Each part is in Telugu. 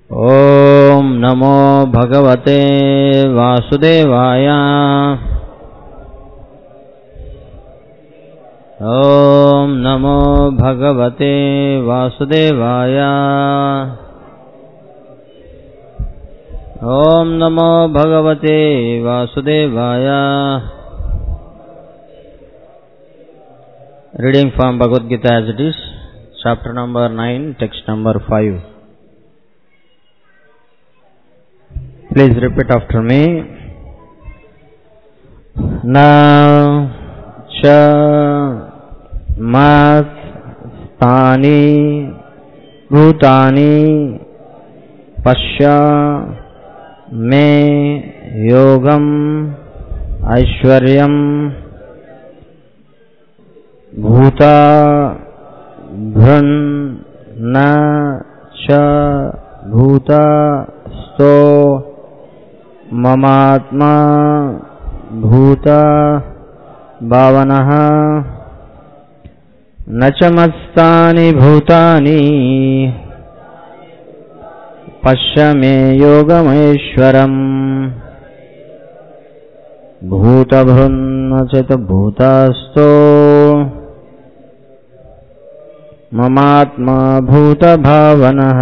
ॐ नमो भगवते वासुदेवाय ॐ नमो भगवते वासुदेवाय ॐ नमो भगवते वासुदेवाय Reading from Bhagavad Gita as it is, chapter number 9, text number 5. Please repeat after me. Na cha mat stani bhutani pasya me yogam aishwaryam भूता भृन् न च भूता स्तो ममात्मा भूता भावनः न च मत्स्तानि भूतानि पश्य मे योगमैश्वरम् भूतभृन्न च भूतास्तो ममात्मा भूतभावनः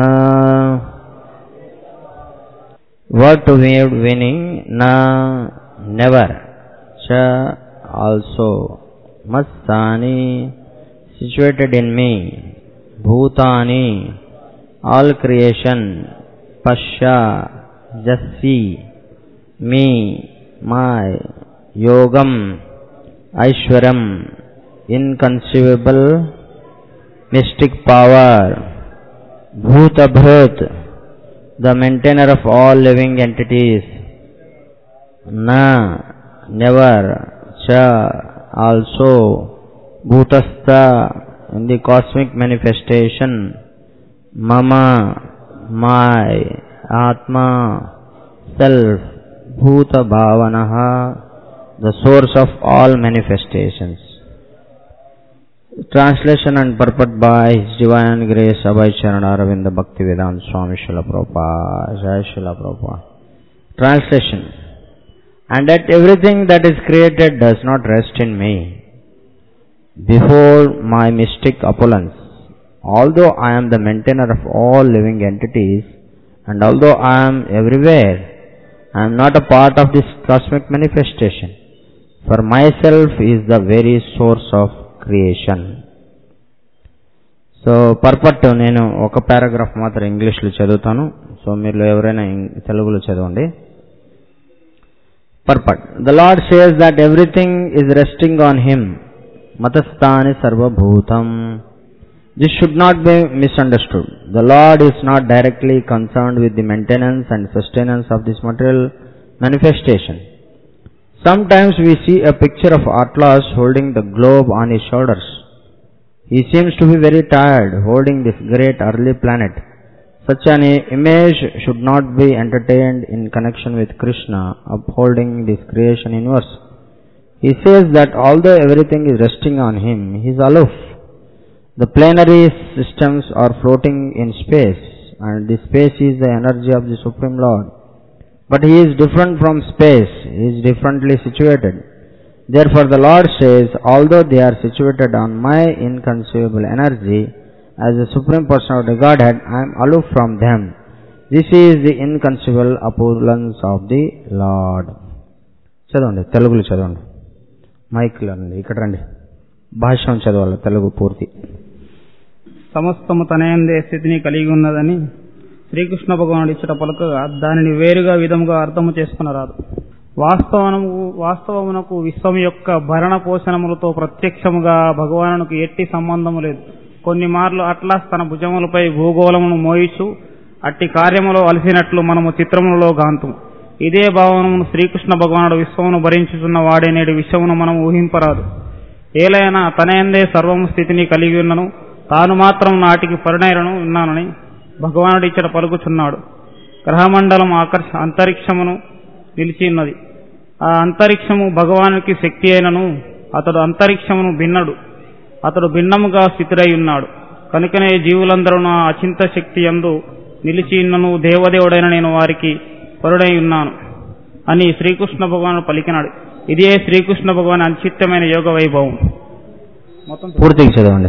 Word to word meaning na never cha also mastani situated in me bhutani all creation pasha just see me my yogam aishwaram inconceivable mystic power bhuta bhut the maintainer of all living entities na never cha also bhutastha in the cosmic manifestation mama my atma self bhuta bhavanaha the source of all manifestations Translation and purport by His Divine Grace Abhay Charan Aravinda Bhakti Vedanta Swami Srila Prabhupada Jai Srila Prabhupada Translation And that everything that is created does not rest in me. Before my mystic opulence, although I am the maintainer of all living entities, and although I am everywhere, I am not a part of this cosmic manifestation. For myself is the very source of creation so purport నేను ఒక పారాగ్రాఫ్ మాత్రం ఇంగ్లీష్లో చదువుతాను సో మీరు ఎవరైనా తెలుగులో చదవండి purport the lord says that everything is resting on him మతస్థాని సర్వభూతం this should not be misunderstood the lord is not directly concerned with the maintenance and sustenance of this material manifestation. Sometimes we see a picture of Atlas holding the globe on his shoulders. He seems to be very tired holding this great early planet. Such an image should not be entertained in connection with Krishna upholding this creation universe. He says that although everything is resting on him, he is aloof. The planetary systems are floating in space, and this space is the energy of the Supreme Lord. But he is different from space, he is differently situated. Therefore the Lord says, although they are situated on my inconceivable energy, as the Supreme Person of the Godhead, I am aloof from them. This is the inconceivable opulence of the Lord. చదవండి తెలుగులో చదవండి మైక్లో అండి ఇక్కడ రండి భాష్యం చదవాలి తెలుగు పూర్తి సమస్తము తనయందే స్థితిని కలిగి ఉన్నదని శ్రీకృష్ణ భగవానుడు ఇచ్చట పలుకగా దానిని వేరుగా విధముగా అర్థము చేసుకునరాదు వాస్తవము వాస్తవమునకు విశ్వం యొక్క భరణ పోషణములతో ప్రత్యక్షముగా భగవానునికి ఎట్టి సంబంధము లేదు కొన్ని మార్లు అట్లాస్ తన భుజములపై భూగోళమును మోయిచు అట్టి కార్యములో అలసినట్లు మనము చిత్రములలో గాంతు ఇదే భావనమును శ్రీకృష్ణ భగవానుడు విశ్వమును భరించుచున్న వాడే నేడు విశ్వమును మనం ఊహింపరాదు ఏలైనా తనయందే సర్వము స్థితిని కలిగి ఉన్నను తాను మాత్రం నాటికి పరిణయలను ఉన్నానని భగవానుడు ఇచ్చట పలుకుచున్నాడు గ్రహమండలం ఆకర్ష అంతరిక్షమును నిలిచి ఉన్నది ఆ అంతరిక్షము భగవానునికి శక్తి అయినను అతడు అంతరిక్షమును భిన్నడు అతడు భిన్నముగా స్థితిరై ఉన్నాడు కనుకనే జీవులందరూ నా అచింత శక్తి యందు నిలిచి ఉన్నను దేవదేవుడైన నేను వారికి పరుడై ఉన్నాను అని శ్రీకృష్ణ భగవానుడు పలికినాడు ఇదే శ్రీకృష్ణ భగవాన్ అనిచిత్తమైన యోగ వైభవం మొత్తం పూర్తిగా చదవండి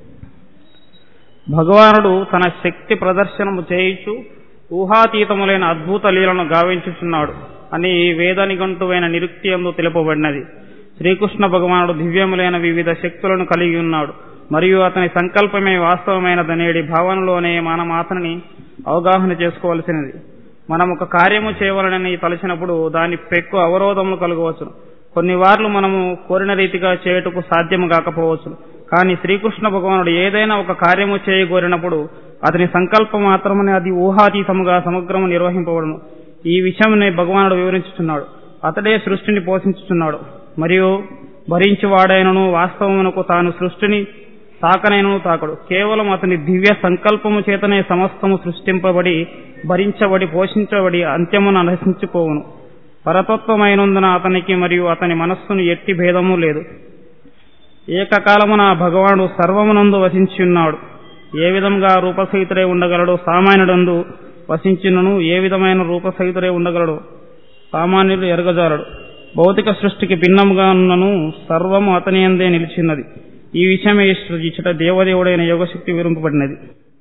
భగవానుడు తన శక్తి ప్రదర్శనము చేయించు ఊహాతీతములైన అద్భుత లీలను గావించుచున్నాడు అని వేద నిఘంటువైన నిరుక్తి ఎందు తెలుపబడినది శ్రీకృష్ణ భగవానుడు దివ్యములైన వివిధ శక్తులను కలిగి ఉన్నాడు మరియు అతని సంకల్పమే వాస్తవమైనదనేది భావనలోనే మనం అతనిని అవగాహన చేసుకోవలసినది మనం ఒక కార్యము చేయవలనని తలచినప్పుడు దాని పెక్కు అవరోధములు కలగవచ్చు కొన్ని వార్లు మనము కోరిన రీతిగా చేయుటకు సాధ్యము కాకపోవచ్చు కానీ శ్రీకృష్ణ భగవానుడు ఏదైనా ఒక కార్యము చేయగోరినప్పుడు అతని సంకల్పం మాత్రమే అది ఊహాతీతముగా సమగ్రము నిర్వహింపబడును ఈ విషయంని భగవానుడు వివరించుచున్నాడు అతడే సృష్టిని పోషించుచున్నాడు మరియు భరించువాడైనను వాస్తవమునకు తాను సృష్టిని తాకనైనను తాకడు కేవలం అతని దివ్య సంకల్పము చేతనే సమస్తము సృష్టింపబడి భరించబడి పోషించబడి అంత్యమున నశించిపోవును పరతత్వమైనందున అతనికి మరియు అతని మనస్సును ఎట్టి భేదము లేదు ఏకకాలమున భగవానుడు సర్వమునందు వసించి ఉన్నాడు ఏ విధంగా రూపసహితుడై ఉండగలడు సామాన్యుడందు వసించినను ఏ విధమైన రూపసహితుడై ఉండగలడు సామాన్యుడు ఎరగజాలడు భౌతిక సృష్టికి భిన్నముగా ఉన్నను సర్వము అతని అందే నిలిచిన్నది ఈ విషయమే ఇచ్చట దేవదేవుడైన యోగశక్తి వివరింపబడినది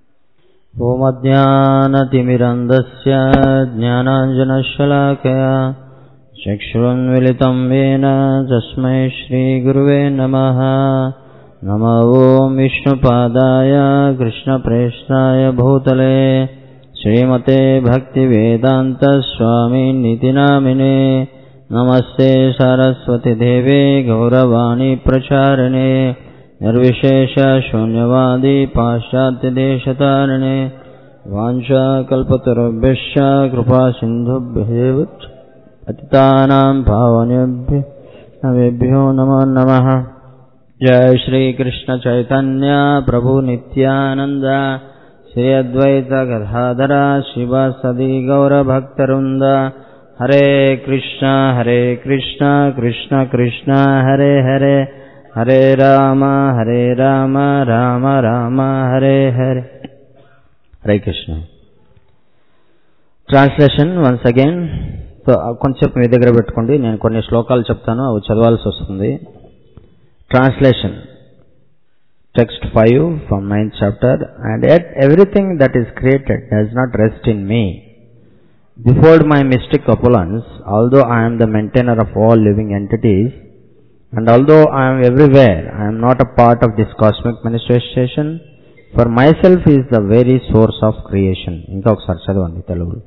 ఓమజ్ఞానతిమిరంధస్య జ్ఞానాంజనశలాకయా చక్షురున్మిళితం వేన తస్మై శ్రీగురువే నమః నమ ఓం విష్ణుపాదాయ కృష్ణప్రేష్టాయ భూతలే శ్రీమతే భక్తివేదాन्तస్వామినితి నామినే నమస్తే సరస్వతిదేవే గౌరవాణి ప్రచారిణే నిర్విశేష శూన్యవాది పాశ్చాత్యదేశతారిణే వాంఛాకల్పతరుభ్యశ్చ కృపా సింధుభ్యేవ పతితానాం పావనేభ్యో నమో నమః జయ శ్రీకృష్ణ చైతన్య ప్రభు నిత్యానంద శ్రీ అద్వైత గదాధర శివసది గౌరభక్తవృంద Hare Krishna Hare Krishna Krishna Krishna Hare Hare Hare Rama Hare Rama Rama Rama Hare Hare Hare Krishna translation once again so కొంచెం మీ దగ్గర పెట్టుకోండి నేను కొన్ని శ్లోకాలు చెప్తాను అవి చదవాల్సి వస్తుంది translation text 5 from 9th chapter and yet everything that is created does not rest in me before my mystic opulence although i am the maintainer of all living entities and although i am everywhere i am not a part of this cosmic manifestation for myself is the very source of creation ఇంకా ఒకసారి చదవండి తెలుగులో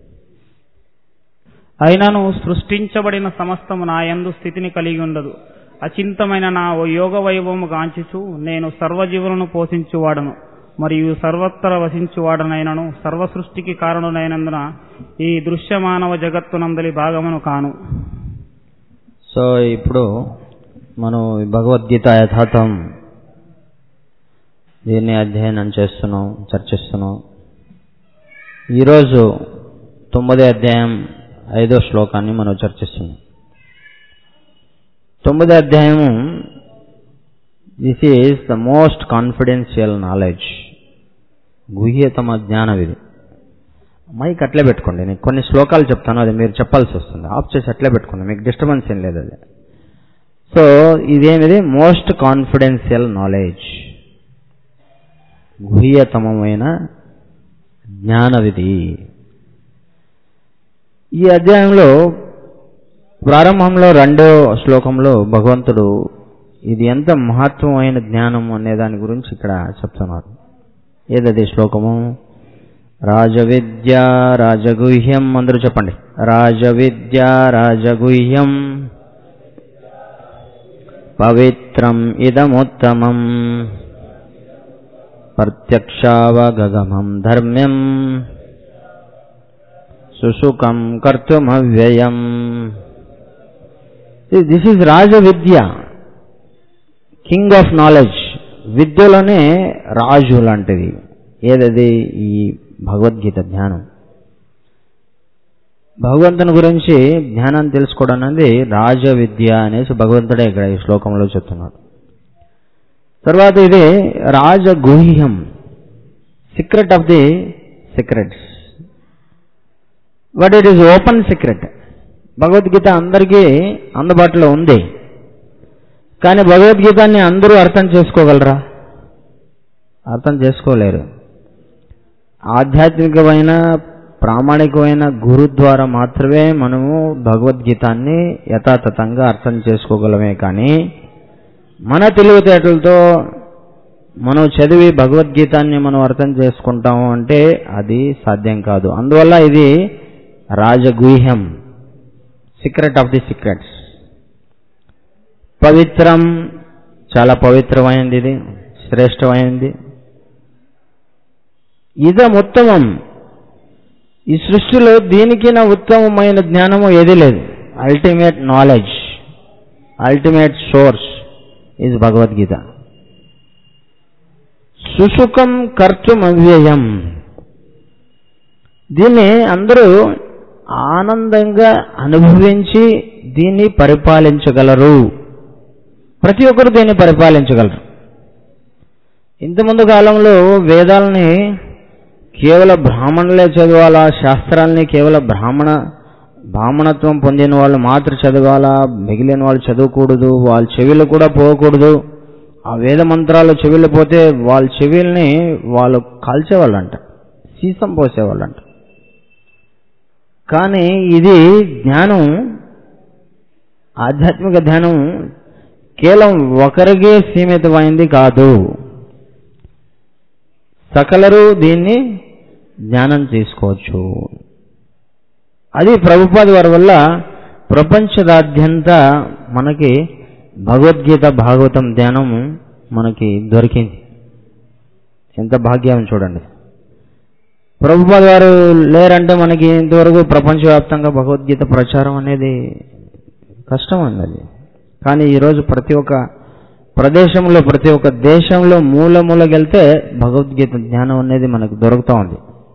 అయినను సృష్టించబడిన సమస్తము నా యందు స్థితిని కలిగి ఉండదు అచింతమైన నా ఓ యోగ వైభవము గాంచుచు నేను సర్వజీవులను పోషించువాడను మరియు సర్వత్ర వసించువాడనైనను సర్వ సృష్టికి కారణునైనందున ఈ దృశ్యమానవ జగత్తునందలి భాగమును కాను సో ఇప్పుడు మనం ఈ భగవద్గీత యథార్థం దీన్ని అధ్యయనం చేస్తున్నాం చర్చిస్తున్నాం ఈరోజు తొమ్మిదో అధ్యాయం ఐదో శ్లోకాన్ని మనం చర్చిస్తున్నాం తొమ్మిదో అధ్యాయము this is the most confidential knowledge గుహ్యతమ జ్ఞానం ఇది మైక్ అట్లే పెట్టుకోండి నేను కొన్ని శ్లోకాలు చెప్తాను అది మీరు చెప్పాల్సి వస్తుంది ఆఫ్ చేసి అట్లే పెట్టుకోండి మీకు డిస్టర్బెన్స్ ఏం లేదు అది సో ఇదేమిది మోస్ట్ కాన్ఫిడెన్షియల్ నాలెడ్జ్ గుహ్యతమమైన జ్ఞానవిధి ఈ అధ్యాయంలో ప్రారంభంలో రెండో శ్లోకంలో భగవంతుడు ఇది ఎంత మహత్వమైన జ్ఞానం అనే దాని గురించి ఇక్కడ చెప్తున్నారు ఏదది శ్లోకము రాజవిద్య రాజగుహ్యం అందరూ చెప్పండి రాజవిద్య రాజగుహ్యం పవిత్రం ఇదముత్తమం ప్రత్యక్షావగమం ధర్మ్యం సుసుఖం కర్తుమవ్యయం this is raja vidya king of knowledge విద్యలోనే రాజు లాంటిది ఏదది ఈ భగవద్గీత జ్ఞానం భగవంతుని గురించి జ్ఞానం తెలుసుకోవడం అనేది రాజ విద్య అనేసి భగవంతుడే ఇక్కడ ఈ శ్లోకంలో చెప్తున్నాడు తర్వాత ఇది రాజగుహ్యం secret of the secrets but it is open secret Bhagavad Gita అందరికీ అందుబాటులో ఉంది కానీ భగవద్గీతాన్ని అందరూ అర్థం చేసుకోగలరా అర్థం చేసుకోలేరు ఆధ్యాత్మికమైన ప్రామాణికమైన గురు ద్వారా మాత్రమే మనము భగవద్గీతాన్ని యథాతథంగా అర్థం చేసుకోగలమే కానీ మన తెలివితేటలతో మనం చదివి భగవద్గీతాన్ని మనం అర్థం చేసుకుంటాము అంటే అది సాధ్యం కాదు అందువల్ల ఇది రాజగుహ్యం సీక్రెట్ ఆఫ్ ది సీక్రెట్స్ పవిత్రం చాలా పవిత్రమైనది ఇది శ్రేష్టమైనది ఇదం ఉత్తమం ఈ సృష్టిలో దీనికిన ఉత్తమమైన జ్ఞానము ఏది లేదు ultimate knowledge ultimate source is Bhagavad Gita సుసుఖం కర్తుం అవ్యయం దీన్ని అందరూ ఆనందంగా అనుభవించి దీన్ని పరిపాలించగలరు ప్రతి ఒక్కరు దీన్ని పరిపాలించగలరు ఇంతకుముందు కాలంలో వేదాలని కేవలం బ్రాహ్మణులే చదవాలా శాస్త్రాలని కేవలం బ్రాహ్మణ బ్రాహ్మణత్వం పొందిన వాళ్ళు మాత్రం చదవాలా మిగిలిన వాళ్ళు చదవకూడదు వాళ్ళ చెవిలు కూడా పోకూడదు ఆ వేద మంత్రాలు చెవిలు పోతే వాళ్ళ చెవిల్ని వాళ్ళు కాల్చేవాళ్ళంట సీసం పోసేవాళ్ళంట కానీ ఇది జ్ఞానం ఆధ్యాత్మిక ధ్యానం కేవలం ఒకరికే సీమితమైంది కాదు సకలరు దీన్ని జ్ఞానం చేసుకోవచ్చు అది ప్రభుపాద వారి వల్ల ప్రపంచదాద్యంత మనకి భగవద్గీత భాగవతం ధ్యానం మనకి దొరికింది ఎంత భాగ్యం చూడండి ప్రభుపాద వారు లేరంటే మనకి ఇంతవరకు ప్రపంచవ్యాప్తంగా భగవద్గీత ప్రచారం అనేది కష్టం అన్నది కానీ ఈరోజు ప్రతి ఒక్క ప్రదేశంలో ప్రతి ఒక్క దేశంలో మూల మూలకెళ్తే భగవద్గీత జ్ఞానం అనేది మనకు దొరుకుతూ ఉంది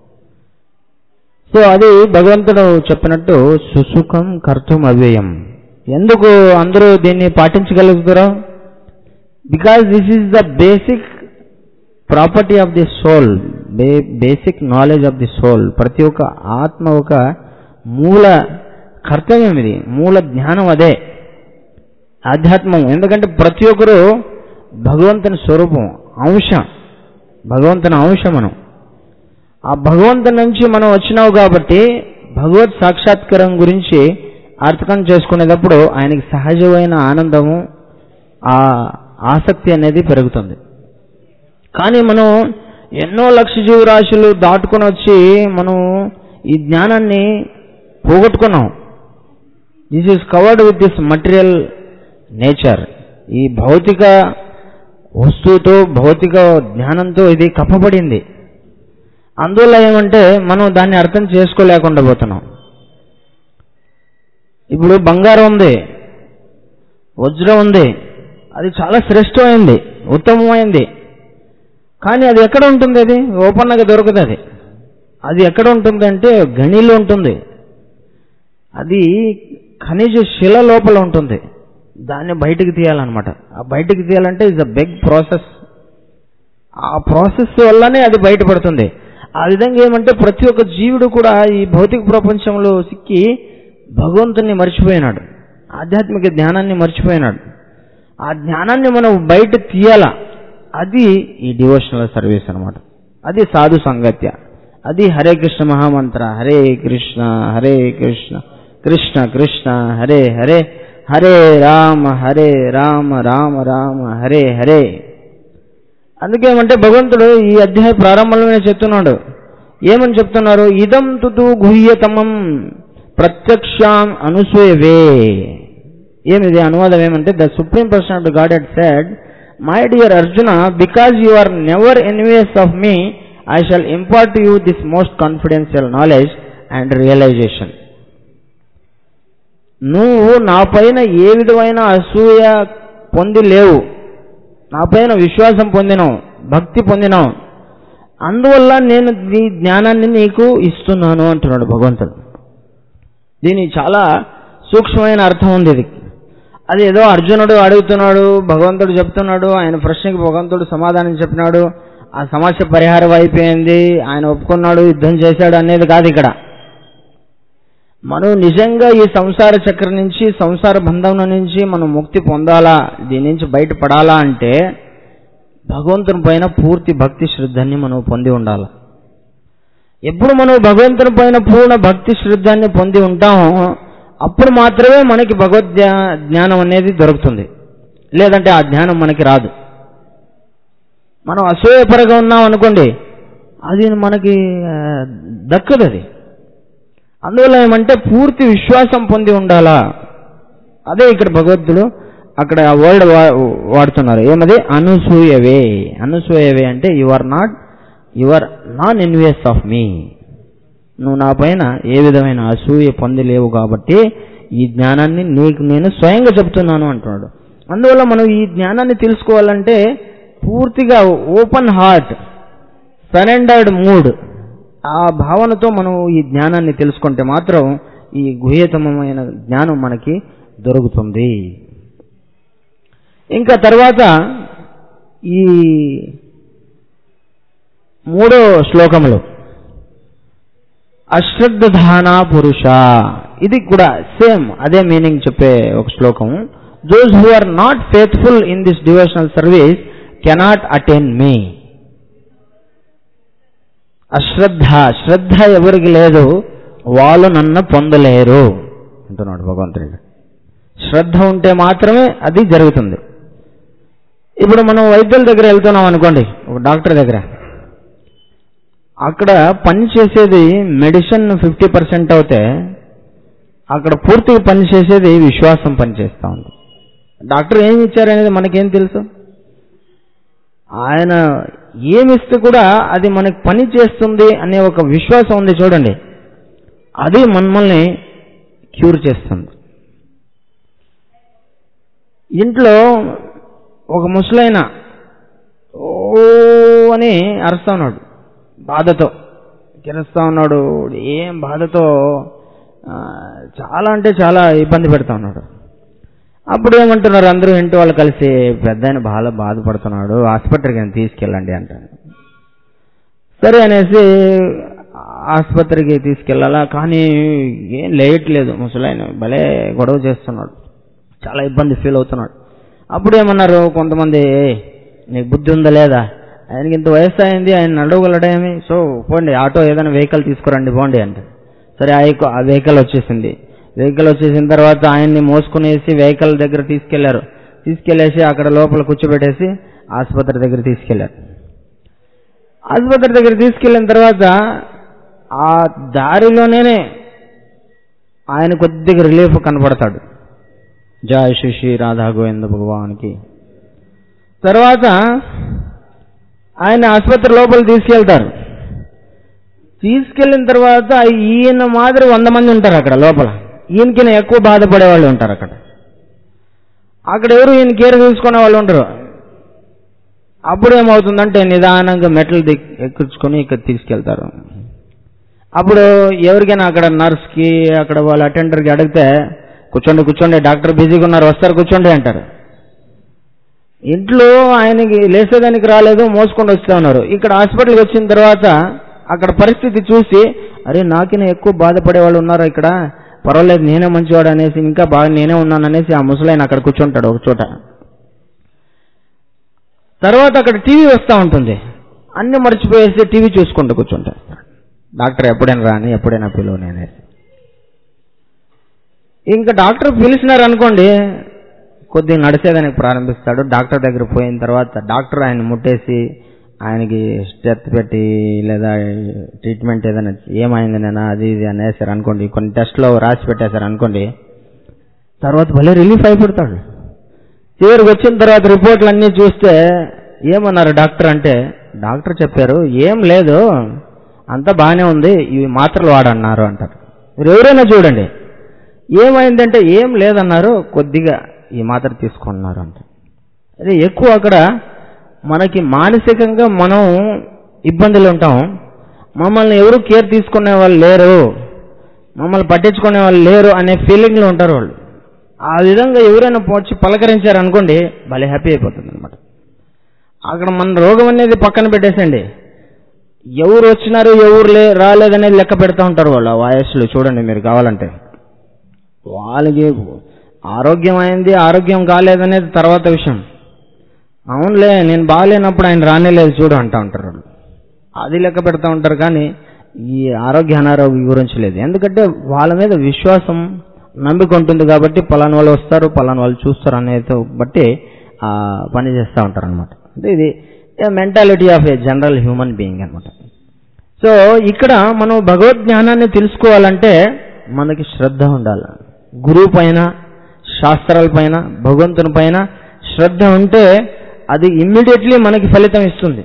సో అది భగవంతుడు చెప్పినట్టు సుసుఖం కర్తం అవ్యయం ఎందుకు అందరూ దీన్ని పాటించగలుగుతారు because this is the basic property of the soul basic knowledge of the soul ప్రతి ఒక్క ఆత్మ ఒక మూల కర్తవ్యం ఇది మూల జ్ఞానం అదే ఆధ్యాత్మం ఎందుకంటే ప్రతి ఒక్కరు భగవంతుని స్వరూపం అంశం భగవంతుని అంశం మనం ఆ భగవంతుని నుంచి మనం వచ్చినావు కాబట్టి భగవత్ సాక్షాత్కారం గురించి అర్థకం చేసుకునేటప్పుడు ఆయనకి సహజమైన ఆనందము ఆ ఆసక్తి అనేది పెరుగుతుంది కానీ మనం ఎన్నో లక్ష జీవరాశులు దాటుకొని వచ్చి మనం ఈ జ్ఞానాన్ని పోగొట్టుకున్నాం this is covered with this material nature ఈ భౌతిక వస్తువుతో భౌతిక జ్ఞానంతో ఇది కప్పబడింది అందువల్ల ఏమంటే మనం దాన్ని అర్థం చేసుకోలేకుండా పోతున్నాం ఇప్పుడు బంగారం ఉంది వజ్రం ఉంది అది చాలా శ్రేష్టమైంది ఉత్తమమైంది కానీ అది ఎక్కడ ఉంటుంది అది ఓపెన్గా దొరకదు అది అది ఎక్కడ ఉంటుంది అంటే గనిలో ఉంటుంది అది ఖనిజ శిల లోపల ఉంటుంది దాన్ని బయటికి తీయాలన్నమాట ఆ బయటికి తీయాలంటే ఇస్ అ బిగ్ ప్రాసెస్ ఆ ప్రాసెస్ వల్లనే అది బయటపడుతుంది ఆ విధంగా ఏమంటే ప్రతి ఒక్క జీవుడు కూడా ఈ భౌతిక ప్రపంచంలో సిక్కి భగవంతుని మర్చిపోయినాడు ఆధ్యాత్మిక జ్ఞానాన్ని మర్చిపోయినాడు ఆ జ్ఞానాన్ని మనం బయట తీయాల అది ఈ డివోషనల్ సర్వీస్ అనమాట అది సాధు సంగత్య అది హరే కృష్ణ మహామంత్ర హరే కృష్ణ హరే కృష్ణ కృష్ణ కృష్ణ హరే హరే హరే రామ హరే రామ రామ రామ హరే హరే అందుకేమంటే భగవంతుడు ఈ అధ్యాయ ప్రారంభంలోనే చెప్తున్నాడు ఏమని చెప్తున్నారు ఇదం తుతు గుహ్యతమం ప్రత్యక్షాం అనుసూయవే ఏమిది అనువాదం ఏమంటే the supreme person of the Godhead said my dear Arjuna because you are never envious of me I shall impart you this most confidential knowledge and realisation నువ్వు నా పైన ఏ విధమైన అసూయ పొంది లేవు నా పైన విశ్వాసం పొందినావు భక్తి పొందినావు అందువల్ల నేను నీ జ్ఞానాన్ని నీకు ఇస్తున్నాను అంటున్నాడు భగవంతుడు దీని చాలా సూక్ష్మమైన అర్థం ఉంది ఇది అది ఏదో అర్జునుడు అడుగుతున్నాడు భగవంతుడు చెప్తున్నాడు ఆయన ప్రశ్నకి భగవంతుడు సమాధానం చెప్పినాడు ఆ సమస్య పరిహారం అయిపోయింది ఆయన ఒప్పుకున్నాడు యుద్ధం చేశాడు అనేది కాదు ఇక్కడ మనం నిజంగా ఈ సంసార చక్రం నుంచి సంసార బంధం నుంచి మనం ముక్తి పొందాలా దీని నుంచి బయటపడాలా అంటే భగవంతుని పైన పూర్తి భక్తి శ్రద్ధని మనం పొంది ఉండాలి ఎప్పుడు మనం భగవంతుని పైన పూర్ణ భక్తి శ్రద్ధాన్ని పొంది ఉంటామో అప్పుడు మాత్రమే మనకి భగవద్ జ్ఞా- జ్ఞానం అనేది దొరుకుతుంది లేదంటే ఆ జ్ఞానం మనకి రాదు మనం అసూయపరగా ఉన్నాం అనుకోండి అది మనకి ఆ, దక్కదు అది అందువల్ల ఏమంటే పూర్తి విశ్వాసం పొంది ఉండాలా అదే ఇక్కడ భగవద్తుడు అక్కడ ఆ వర్డ్ వాడుతున్నారు ఏమది అనసూయవే అనసూయవే అంటే you are not you are non envious of me నువ్వు నా పైన ఏ విధమైన అసూయ పొందలేవు కాబట్టి ఈ జ్ఞానాన్ని నీకు నేను స్వయంగా చెప్తున్నాను అంటున్నాడు అందువల్ల మనం ఈ జ్ఞానాన్ని తెలుసుకోవాలంటే పూర్తిగా ఓపెన్ హార్ట్ సరెండర్డ్ మూడ్ ఆ భావనతో మనం ఈ జ్ఞానాన్ని తెలుసుకుంటే మాత్రం ఈ గుహ్యతమైన జ్ఞానం మనకి దొరుకుతుంది ఇంకా తర్వాత ఈ మూడో శ్లోకములు అశ్రద్ధాన పురుష ఇది కూడా సేమ్ అదే మీనింగ్ చెప్పే ఒక శ్లోకం those who are not faithful in this devotional service cannot attain me అశ్రద్ధ శ్రద్ధ ఎవరికి లేదు వాళ్ళు నన్ను పొందలేరు అంటున్నాడు భగవంతుడు శ్రద్ధ ఉంటే మాత్రమే అది జరుగుతుంది ఇప్పుడు మనం వైద్యుల దగ్గర వెళ్తున్నాం అనుకోండి ఒక డాక్టర్ దగ్గర అక్కడ పని చేసేది మెడిసిన్ ఫిఫ్టీ పర్సెంట్ అవుతే అక్కడ పూర్తిగా పని చేసేది విశ్వాసం పని చేస్తూ ఉంది డాక్టర్ ఏమి ఇచ్చారనేది మనకేం తెలుసు ఆయన ఏమిస్తే కూడా అది మనకి పని చేస్తుంది అనే ఒక విశ్వాసం ఉంది చూడండి అది మనల్ని క్యూర్ చేస్తుంది ఇంట్లో ఒక ముసలైన ఓ అని అరుస్తా ఉన్నాడు బాధతో కిరస్తా ఉన్నాడు ఏం బాధతో ఆ, చాలా అంటే చాలా ఇబ్బంది పెడతా ఉన్నాడు అప్పుడు ఏమంటున్నారు అందరూ ఇంటి వాళ్ళు కలిసి పెద్ద ఆయన బాగా బాధపడుతున్నాడు ఆసుపత్రికి ఆయన తీసుకెళ్ళండి అంటారు సరే అనేసి ఆసుపత్రికి తీసుకెళ్ళాలా కానీ ఏం లేయట్లేదు ముసలాయన భలే గొడవ చేస్తున్నాడు చాలా ఇబ్బంది ఫీల్ అవుతున్నాడు అప్పుడు ఏమన్నారు కొంతమంది "ఏయ్, నీకు బుద్ధి ఉందా లేదా ఆయనకి ఇంత వయసు అయింది ఆయన నడవగలడేమి సో పోండి ఆటో ఏదైనా వెహికల్ తీసుకురండి పోండి అంటే సరే ఆ ఎక్క- ఆ వెహికల్ వచ్చేసింది వెహికల్ వచ్చేసిన తర్వాత ఆయన్ని మోసుకునేసి వెహికల్ దగ్గర తీసుకెళ్లారు తీసుకెళ్లేసి అక్కడ లోపల కూర్చోబెట్టేసి ఆసుపత్రి దగ్గర తీసుకెళ్లారు ఆసుపత్రి దగ్గర తీసుకెళ్లిన తర్వాత ఆ దారిలోనే ఆయన కొద్దిగా రిలీఫ్ కనపడతాడు జయ శ్రీ శ్రీ రాధా గోవింద భగవానికి తర్వాత ఆయన ఆసుపత్రి లోపల తీసుకెళ్తారు తీసుకెళ్లిన తర్వాత ఈయన మాదిరి వంద మంది ఉంటారు అక్కడ లోపల ఈయనకి ఎక్కువ బాధపడే వాళ్ళు ఉంటారు అక్కడ అక్కడ ఎవరు ఈయన కేర్ తీసుకునే వాళ్ళు ఉండరు అప్పుడు ఏమవుతుందంటే నిదానంగా మెట్లు దిక్ ఎక్కించుకొని ఇక్కడ తీసుకెళ్తారు అప్పుడు ఎవరికైనా అక్కడ నర్స్కి అక్కడ వాళ్ళ అటెండర్కి అడిగితే కూర్చోండి కూర్చోండి డాక్టర్ బిజీగా ఉన్నారు వస్తారు కూర్చోండి అంటారు ఇంట్లో ఆయనకి లేసేదానికి రాలేదు మోసుకొని వస్తూ ఉన్నారు ఇక్కడ హాస్పిటల్కి వచ్చిన తర్వాత అక్కడ పరిస్థితి చూసి అరే నాకిన ఎక్కువ బాధపడే వాళ్ళు ఉన్నారు ఇక్కడ పర్వాలేదు నేనే మంచివాడు అనేసి ఇంకా బాగా నేనే ఉన్నాను అనేసి ఆ ముసలాయన అక్కడ కూర్చుంటాడు ఒక చోట తర్వాత అక్కడ టీవీ వస్తూ ఉంటుంది అన్ని మర్చిపోయేసి టీవీ చూసుకుంటూ కూర్చుంటాడు డాక్టర్ ఎప్పుడైనా రాని ఎప్పుడైనా పిలువని అనేసి ఇంకా డాక్టర్ పిలిచినారు అనుకోండి కొద్దిగా నడిచేదానికి ప్రారంభిస్తాడు డాక్టర్ దగ్గర పోయిన తర్వాత డాక్టర్ ఆయన ముట్టేసి ఆయనకి స్టెత్ పెట్టి లేదా ట్రీట్మెంట్ ఏదైనా ఏమైంది నేను అది ఇది అనేసారు అనుకోండి కొన్ని టెస్ట్లో రాసి పెట్టేశారు అనుకోండి తర్వాత భలే రిలీఫ్ అయిపోతాడు చివరికి వచ్చిన తర్వాత రిపోర్ట్లు అన్నీ చూస్తే ఏమన్నారు డాక్టర్ అంటే డాక్టర్ చెప్పారు ఏం లేదు అంతా బాగానే ఉంది ఇవి మాత్రలు వాడన్నారు అంటారు మీరు ఎవరైనా చూడండి ఏమైందంటే ఏం లేదన్నారు కొద్దిగా ఈ మాత్ర తీసుకున్నారు అంట అదే ఎక్కువ అక్కడ మనకి మానసికంగా మనం ఇబ్బందులు ఉంటాం మమ్మల్ని ఎవరు కేర్ తీసుకునే వాళ్ళు లేరు మమ్మల్ని పట్టించుకునే వాళ్ళు లేరు అనే ఫీలింగ్లో ఉంటారు వాళ్ళు ఆ విధంగా ఎవరైనా వచ్చి పలకరించారు అనుకోండి భలే హ్యాపీ అయిపోతుంది అనమాట అక్కడ మన రోగం అనేది పక్కన పెట్టేసండి ఎవరు వచ్చినారు ఎవరు లే రాలేదనేది లెక్క పెడతా ఉంటారు వాళ్ళు ఆ వయస్సులో చూడండి మీరు కావాలంటే వాళ్ళకి ఆరోగ్యం అయింది ఆరోగ్యం కాలేదనేది తర్వాత విషయం అవునులే నేను బాగాలేనప్పుడు ఆయన రానేలేదు చూడు అంటా ఉంటారు వాళ్ళు అది లెక్క పెడతా ఉంటారు కానీ ఈ ఆరోగ్య అనారోగ్య గురించి లేదు ఎందుకంటే వాళ్ళ మీద విశ్వాసం నమ్మిక ఉంటుంది కాబట్టి పలానా వాళ్ళు వస్తారు పలానా వాళ్ళు చూస్తారు అనేది బట్టి ఆ పని చేస్తూ ఉంటారు అనమాట అంటే ఇది mentality of a general human being అనమాట సో ఇక్కడ మనం భగవద్ జ్ఞానాన్ని తెలుసుకోవాలంటే మనకి శ్రద్ధ ఉండాలి గురువు పైన శాస్త్రాల పైన భగవంతుని పైన శ్రద్ధ ఉంటే అది ఇమ్మీడియట్లీ మనకి ఫలితం ఇస్తుంది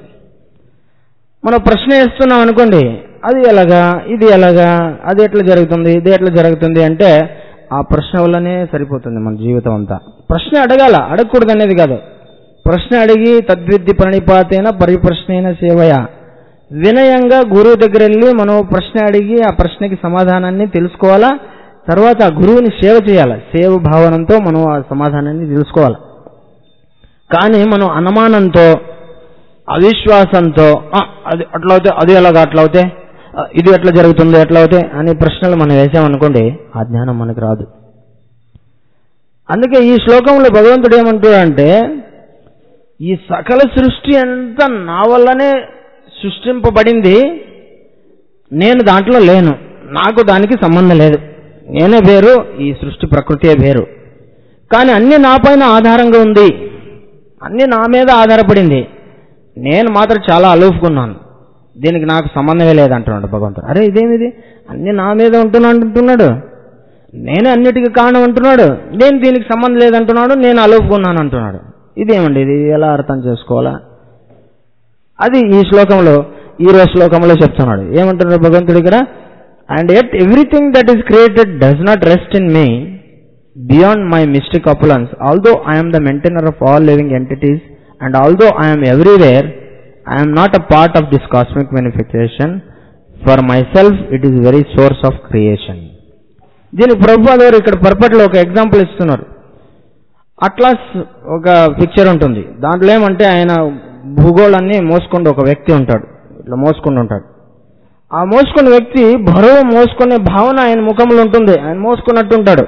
మనం ప్రశ్న వేస్తున్నాం అనుకోండి అది ఎలాగా ఇది ఎలాగా అది ఎట్లా జరుగుతుంది ఇది ఎట్లా జరుగుతుంది అంటే ఆ ప్రశ్న వల్లనే సరిపోతుంది మన జీవితం అంతా ప్రశ్న అడగాల అడగకూడదు అనేది కాదు ప్రశ్న అడిగి తద్విద్ది ప్రణిపాతైన పరిప్రశ్నైన సేవయ వినయంగా గురువు దగ్గర వెళ్ళి మనం ప్రశ్న అడిగి ఆ ప్రశ్నకి సమాధానాన్ని తెలుసుకోవాలా తర్వాత ఆ గురువుని సేవ చేయాలి సేవ భావనంతో మనం ఆ సమాధానాన్ని తెలుసుకోవాలి కానీ మనం అనుమానంతో అవిశ్వాసంతో "ఆ, అది అట్లా అవుతే అది ఎలాగా అట్లా అవుతే ఆ, ఇది ఎట్లా జరుగుతుంది ఎట్లా అవుతే అనే ప్రశ్నలు మనం వేసామనుకోండి ఆ జ్ఞానం మనకు రాదు అందుకే ఈ శ్లోకంలో భగవంతుడు ఏమంటాడంటే ఈ సకల సృష్టి అంతా నా వల్లనే సృష్టింపబడింది నేను దాంట్లో లేను నాకు దానికి సంబంధం లేదు నేనే వేరు ఈ సృష్టి ప్రకృతియే వేరు కానీ అన్ని నా పైన ఆధారంగా ఉంది అన్ని నా మీద ఆధారపడింది నేను మాత్రం చాలా అలూపుకున్నాను దీనికి నాకు సంబంధమే లేదంటున్నాడు భగవంతుడు అరే ఇదేమిది అన్ని నా మీద ఉంటున్నాడు అంటున్నాడు నేనే అన్నిటికీ కారణం అంటున్నాడు నేను దీనికి సంబంధం లేదంటున్నాడు నేను అలూపుకున్నాను అంటున్నాడు ఇదేమండి ఇది ఎలా అర్థం చేసుకోవాలా అది ఈ శ్లోకంలో ఈ రోజు శ్లోకంలో చెప్తున్నాడు ఏమంటున్నాడు భగవంతుడు ఇక్కడ and at everything that is created does not rest in me beyond my mystic opulence although I am the maintainer of all living entities and although I am everywhere I am not a part of this cosmic manifestation for my self it is very source of creation దీనికి ప్రభుపాద గారు ఇక్కడ పర్పట్లో ఒక ఎగ్జాంపుల్ ఇస్తున్నారు అట్లాస్ ఒక పిక్చర్ ఉంటుంది దాంట్లో ఏమంటే ఆయన భూగోళాన్ని మోసుకుంటూ ఒక వ్యక్తి ఉంటాడు ఇట్లా మోసుకుంటూ ఉంటాడు ఆ మోసుకున్న వ్యక్తి బరువు మోసుకునే భావన ఆయన ముఖంలో ఉంటుంది ఆయన మోసుకున్నట్టు ఉంటాడు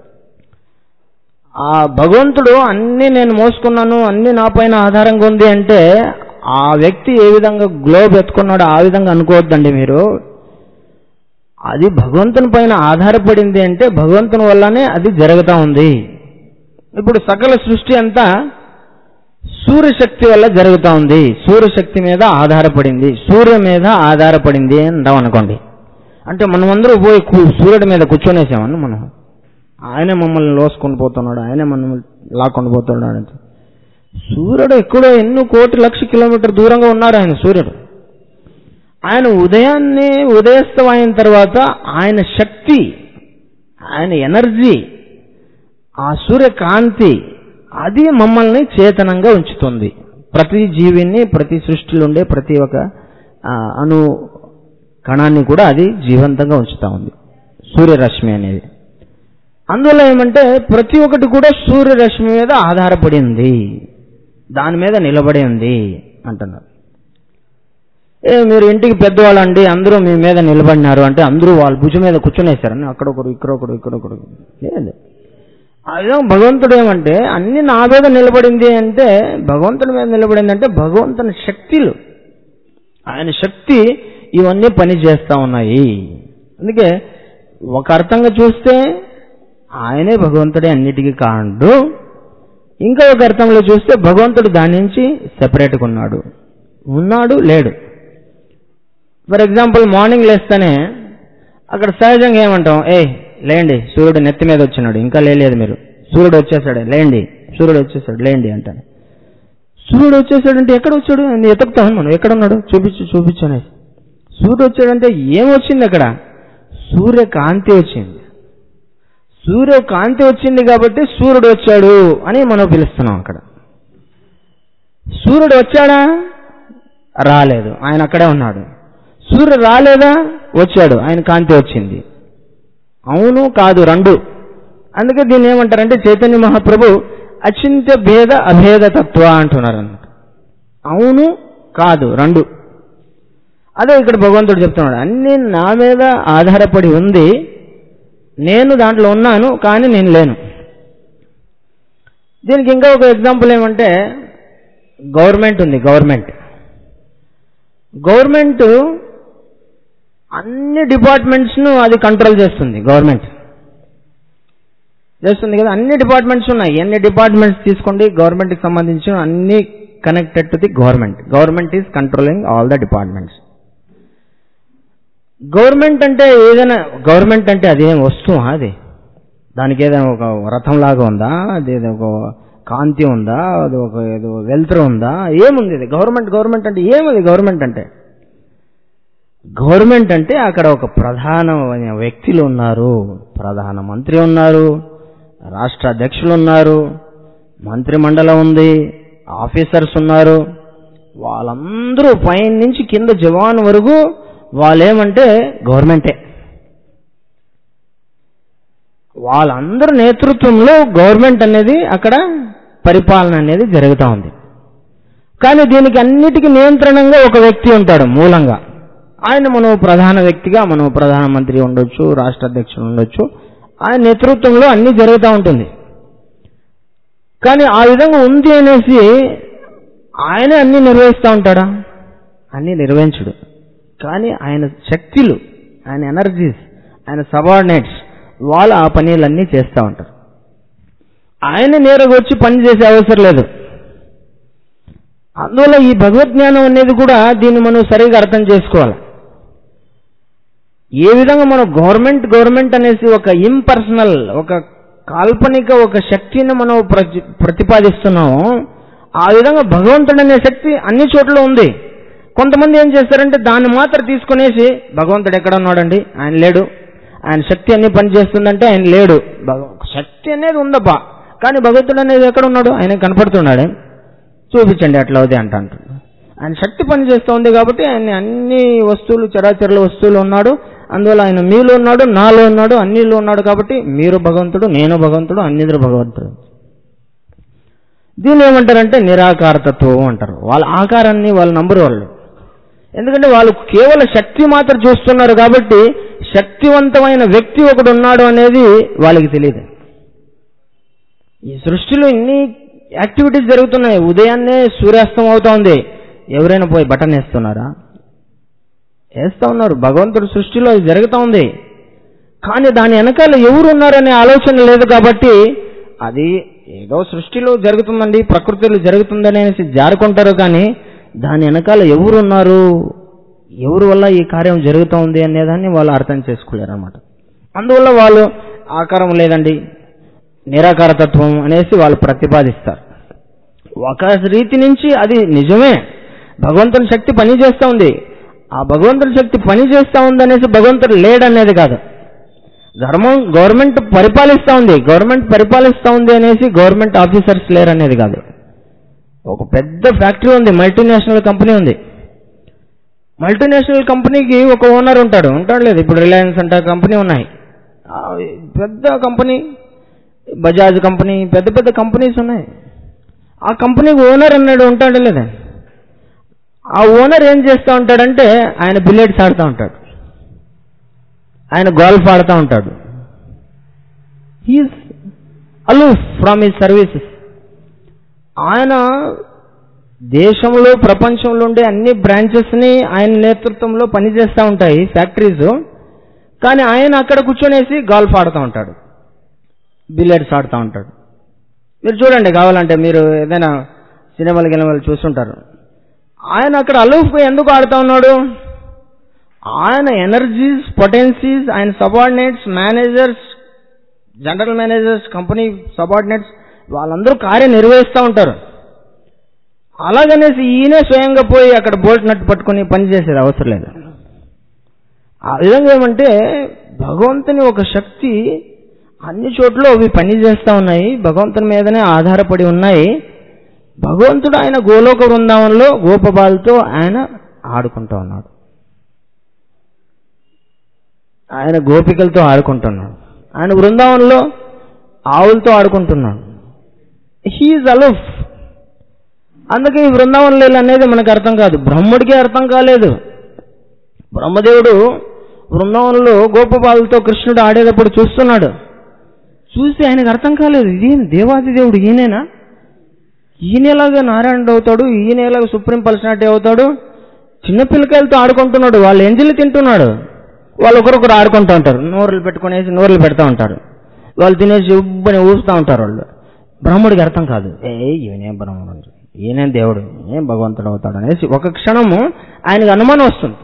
ఆ భగవంతుడు అన్ని నేను మోసుకున్నాను అన్ని నా పైన ఆధారంగా ఉంది అంటే ఆ వ్యక్తి ఏ విధంగా గ్లోబ్ ఎత్తుకున్నాడో ఆ విధంగా అనుకోవద్దండి మీరు అది భగవంతుని పైన ఆధారపడింది అంటే భగవంతుని వల్లనే అది జరుగుతూ ఉంది ఇప్పుడు సకల సృష్టి అంతా సూర్యశక్తి వల్ల జరుగుతూ ఉంది సూర్యశక్తి మీద ఆధారపడింది సూర్య మీద ఆధారపడింది అంటాం అనుకోండి అంటే మనమందరూ పోయి కూ- సూర్యుడి మీద కూర్చొనేసామని మనం ఆయనే మమ్మల్ని లోసుకొని పోతున్నాడు ఆయనే మనల్ని లాక్కొని పోతున్నాడు అంటే సూర్యుడు ఎక్కడో ఎన్నో కోటి లక్ష కిలోమీటర్ దూరంగా ఉన్నారు ఆయన సూర్యుడు ఆయన ఉదయాన్నే ఉదయస్తం అయిన తర్వాత ఆయన శక్తి ఆయన ఎనర్జీ ఆ సూర్యకాంతి అది మమ్మల్ని చేతనంగా ఉంచుతుంది ప్రతి జీవిని ప్రతి సృష్టిలో ఉండే ప్రతి ఒక్క ఆ, అణు కణాన్ని కూడా అది జీవంతంగా ఉంచుతా ఉంది సూర్యరశ్మి అనేది అందువల్ల ఏమంటే ప్రతి ఒక్కటి కూడా సూర్యరశ్మి మీద ఆధారపడింది దాని మీద నిలబడి ఉంది అంటున్నారు ఏ మీరు ఇంటికి పెద్దవాళ్ళండి అందరూ మీ మీద నిలబడినారు అంటే అందరూ వాళ్ళ భుజం మీద కూర్చునేశారని అక్కడొకరు ఇక్కడొకరు ఇక్కడొకరు లేదు అదే భగవంతుడు ఏమంటే అన్ని నా మీద నిలబడింది అంటే భగవంతుడి మీద నిలబడింది అంటే భగవంతుని శక్తులు ఆయన శక్తి ఇవన్నీ పని చేస్తా ఉన్నాయి అందుకే ఒక అర్థంగా చూస్తే ఆయనే భగవంతుడే అన్నిటికీ కారణుడు ఇంకా ఒక అర్థంలో చూస్తే భగవంతుడు దాని నుంచి సెపరేట్గా ఉన్నాడు ఉన్నాడు లేడు ఫర్ ఎగ్జాంపుల్ మార్నింగ్ లేస్తేనే అక్కడ సహజంగా ఏమంటాం ఏ లేండి సూర్యుడు నెత్తి మీద వచ్చినాడు ఇంకా లేలేదు మీరు సూర్యుడు వచ్చేసాడు లేండి సూర్యుడు వచ్చేసాడు లేండి అంటాను సూర్యుడు వచ్చేసాడు అంటే ఎక్కడ వచ్చాడు నేను ఎతుకుతాను మనం ఎక్కడ ఉన్నాడు చూపించు చూపించు అనేసి సూర్యుడు వచ్చాడంటే ఏం వచ్చింది అక్కడ సూర్యకాంతి వచ్చింది సూర్యకాంతి వచ్చింది కాబట్టి సూర్యుడు వచ్చాడు అని మనం పిలుస్తున్నాం అక్కడ సూర్యుడు వచ్చాడా రాలేదు ఆయన అక్కడే ఉన్నాడు సూర్యుడు రాలేదా వచ్చాడు ఆయన కాంతి వచ్చింది అవును కాదు రెండు అందుకే దీన్ని ఏమంటారంటే చైతన్య మహాప్రభు అచింత్య భేద అభేద తత్వ అంటున్నారు అన్నమాట అవును కాదు రెండు అదే ఇక్కడ భగవంతుడు చెప్తున్నాడు అన్ని నా మీద ఆధారపడి ఉంది నేను దాంట్లో ఉన్నాను కానీ నేను లేను దీనికి ఇంకా ఒక ఎగ్జాంపుల్ ఏమంటే గవర్నమెంట్ ఉంది గవర్నమెంట్ గవర్నమెంట్ అన్ని డిపార్ట్మెంట్స్ను అది కంట్రోల్ చేస్తుంది గవర్నమెంట్ చేస్తుంది కదా అన్ని డిపార్ట్మెంట్స్ ఉన్నాయి ఎన్ని డిపార్ట్మెంట్స్ తీసుకోండి గవర్నమెంట్కి సంబంధించిన అన్ని connected to the government government is controlling all the departments government అంటే ఏదైనా గవర్నమెంట్ అంటే అదేం వస్తువు అది దానికి ఏదైనా ఒక రథం లాగా ఉందా అది ఏదో ఒక కాంతి ఉందా అది ఒక ఏదో వెల్తర్ ఉందా ఏముంది ఇది గవర్నమెంట్ గవర్నమెంట్ అంటే ఏముంది గవర్నమెంట్ అంటే గవర్నమెంట్ అంటే అక్కడ ఒక ప్రధానమైన వ్యక్తులు ఉన్నారు ప్రధాన మంత్రి ఉన్నారు రాష్ట్ర అధ్యక్షులు ఉన్నారు మంత్రిమండలం ఉంది ఆఫీసర్స్ ఉన్నారు వాళ్ళందరూ పైన నుంచి కింద జవాన్ వరకు వాళ్ళేమంటే గవర్నమెంటే వాళ్ళందరి నేతృత్వంలో గవర్నమెంట్ అనేది అక్కడ పరిపాలన అనేది జరుగుతూ ఉంది కానీ దీనికి అన్నిటికీ నియంత్రణంగా ఒక వ్యక్తి ఉంటాడు మూలంగా ఆయన మనం ప్రధాన వ్యక్తిగా మనం ప్రధానమంత్రి ఉండొచ్చు రాష్ట్ర అధ్యక్షుడు ఉండొచ్చు ఆయన నేతృత్వంలో అన్ని జరుగుతూ ఉంటుంది కానీ ఆ విధంగా ఉంది అనేసి ఆయన అన్ని నిర్వహిస్తూ ఉంటాడా అన్ని నిర్వహించడు కానీ ఆయన శక్తులు ఆయన ఎనర్జీస్ ఆయన సబార్డినేట్స్ వాళ్ళు ఆ పనులన్నీ చేస్తూ ఉంటారు ఆయన నేరుగా వచ్చి పని చేసే అవసరం లేదు అందువల్ల ఈ భగవద్జ్ఞానం అనేది కూడా దీన్ని మనం సరిగా అర్థం చేసుకోవాలి ఏ విధంగా మనం గవర్నమెంట్ గవర్నమెంట్ అనేసి ఒక ఇంపర్సనల్ ఒక కాల్పనిక ఒక శక్తిని మనం ప్రతి ప్రతిపాదిస్తున్నామో ఆ విధంగా భగవంతుడు అనే శక్తి అన్ని చోట్ల ఉంది కొంతమంది ఏం చేస్తారంటే దాన్ని మాత్రం తీసుకునేసి భగవంతుడు ఎక్కడ ఉన్నాడండి ఆయన లేడు ఆయన శక్తి అన్ని పనిచేస్తుందంటే ఆయన లేడు భగ- శక్తి అనేది ఉందప్పా కానీ భగవంతుడు అనేది ఎక్కడ ఉన్నాడు ఆయన కనపడుతున్నాడే చూపించండి అట్లా అవుతుంది అంట అంటాడు ఆయన శక్తి పనిచేస్తోంది కాబట్టి ఆయన అన్ని వస్తువులు చరాచరాల వస్తువులు ఉన్నాడు అందువల్ల ఆయన మీలో ఉన్నాడు నాలో ఉన్నాడు అన్నిలో ఉన్నాడు కాబట్టి మీరు భగవంతుడు నేను భగవంతుడు అన్నిద్దరు భగవంతుడు దీన్ని ఏమంటారంటే నిరాకారతత్వం అంటారు వాళ్ళ ఆకారాన్ని వాళ్ళు నంబరు వాళ్ళు ఎందుకంటే వాళ్ళు కేవలం శక్తి మాత్రం చూస్తున్నారు కాబట్టి శక్తివంతమైన వ్యక్తి ఒకడు ఉన్నాడు అనేది వాళ్ళకి తెలియదు ఈ సృష్టిలో ఇన్ని యాక్టివిటీస్ జరుగుతున్నాయి ఉదయాన్నే సూర్యాస్తం అవుతోంది ఎవరైనా పోయి బటన్ వేస్తున్నారా వేస్తా ఉన్నారు భగవంతుడి సృష్టిలో ఇది జరుగుతూ ఉంది కానీ దాని వెనకాల ఎవరు ఉన్నారనే ఆలోచన లేదు కాబట్టి అది ఏదో సృష్టిలో జరుగుతుందండి ప్రకృతిలో జరుగుతుందనేసి జారుకుంటారు కానీ దాని వెనకాల ఎవరు ఉన్నారు ఎవరి వల్ల ఈ కార్యం జరుగుతూ ఉంది అనేదాన్ని వాళ్ళు అర్థం చేసుకోలేరు అనమాట అందువల్ల వాళ్ళు ఆకారం లేదండి నిరాకార తత్వం అనేసి వాళ్ళు ప్రతిపాదిస్తారు ఒక రీతి నుంచి అది నిజమే భగవంతుని శక్తి పని చేస్తూ ఉంది ఆ భగవంతుని శక్తి పని చేస్తూ ఉంది అనేసి భగవంతుడు లేడనేది కాదు ధర్మం గవర్నమెంట్ పరిపాలిస్తూ ఉంది గవర్నమెంట్ పరిపాలిస్తూ ఉంది అనేసి గవర్నమెంట్ ఆఫీసర్స్ లేరు అనేది కాదు ఒక పెద్ద ఫ్యాక్టరీ ఉంది మల్టీనేషనల్ కంపెనీ ఉంది మల్టీనేషనల్ కంపెనీకి ఒక ఓనర్ ఉంటాడు ఉంటాడు లేదు ఇప్పుడు రిలయన్స్ అంటే కంపెనీ ఉన్నాయి ఆ పెద్ద కంపెనీ బజాజ్ కంపెనీ పెద్ద పెద్ద కంపెనీస్ ఉన్నాయి ఆ కంపెనీకి ఓనర్ అన్నాడు ఉంటాడు లేదా ఆ ఓనర్ ఏం చేస్తూ ఉంటాడంటే ఆయన బిల్లెట్స్ ఆడుతూ ఉంటాడు ఆయన గోల్ఫ్ ఆడుతూ ఉంటాడు he's aloof from his services ఆయన దేశంలో ప్రపంచంలో ఉండే అన్ని బ్రాంచెస్ని ఆయన నేతృత్వంలో పనిచేస్తూ ఉంటాయి ఫ్యాక్టరీస్ కానీ ఆయన అక్కడ కూర్చొనేసి గాల్ఫ్ ఆడుతూ ఉంటాడు బిలియర్డ్స్ ఆడుతూ ఉంటాడు మీరు చూడండి కావాలంటే మీరు ఏదైనా సినిమాలు గినిమాలు చూస్తుంటారు ఆయన అక్కడ అలూఫ్గా ఎందుకు ఆడుతూ ఉన్నాడు ఆయన ఎనర్జీస్ పొటెన్సీస్ ఆయన subordinates managers general managers company subordinates వాళ్ళందరూ కార్యం నిర్వహిస్తూ ఉంటారు అలాగనేసి ఈయనే స్వయంగా పోయి అక్కడ బోల్ట్ నట్టు పట్టుకొని పని చేసేది అవసరం లేదు ఆ విధంగా ఏమంటే భగవంతుని ఒక శక్తి అన్ని చోట్ల అవి పని చేస్తూ ఉన్నాయి భగవంతుని మీదనే ఆధారపడి ఉన్నాయి భగవంతుడు ఆయన గోలోక బృందావనంలో గోపబాలతో ఆయన ఆడుకుంటూ ఉన్నాడు ఆయన గోపికలతో ఆడుకుంటున్నాడు ఆయన బృందావనంలో ఆవులతో ఆడుకుంటున్నాడు హీఈస్ అలూఫ్ అందుకే ఈ బృందావన లీల అనేది మనకు అర్థం కాదు బ్రహ్ముడికి అర్థం కాలేదు బ్రహ్మదేవుడు బృందావనంలో గోపబాలతో కృష్ణుడు ఆడేటప్పుడు చూస్తున్నాడు చూసి ఆయనకు అర్థం కాలేదు ఇదేం దేవాది దేవుడు ఈయనేనా ఈయనలాగా నారాయణుడు అవుతాడు ఈయనలాగా సుప్రీం పర్సనాలిటీ అవుతాడు చిన్న పిల్లకాయలతో ఆడుకుంటున్నాడు వాళ్ళు ఎంజిల్ తింటున్నాడు వాళ్ళు ఒకరొకరు ఆడుకుంటూ ఉంటారు నోరులు పెట్టుకునేసి నోరులు పెడతా ఉంటారు వాళ్ళు తినేసి ఉబ్బని ఊపుతూ ఉంటారు వాళ్ళు బ్రహ్ముడికి అర్థం కాదు ఏ ఈయనేం బ్రహ్మణుడు ఈయనేం దేవుడు ఏం భగవంతుడు అవుతాడు అనేసి ఒక క్షణము ఆయనకు అనుమానం వస్తుంది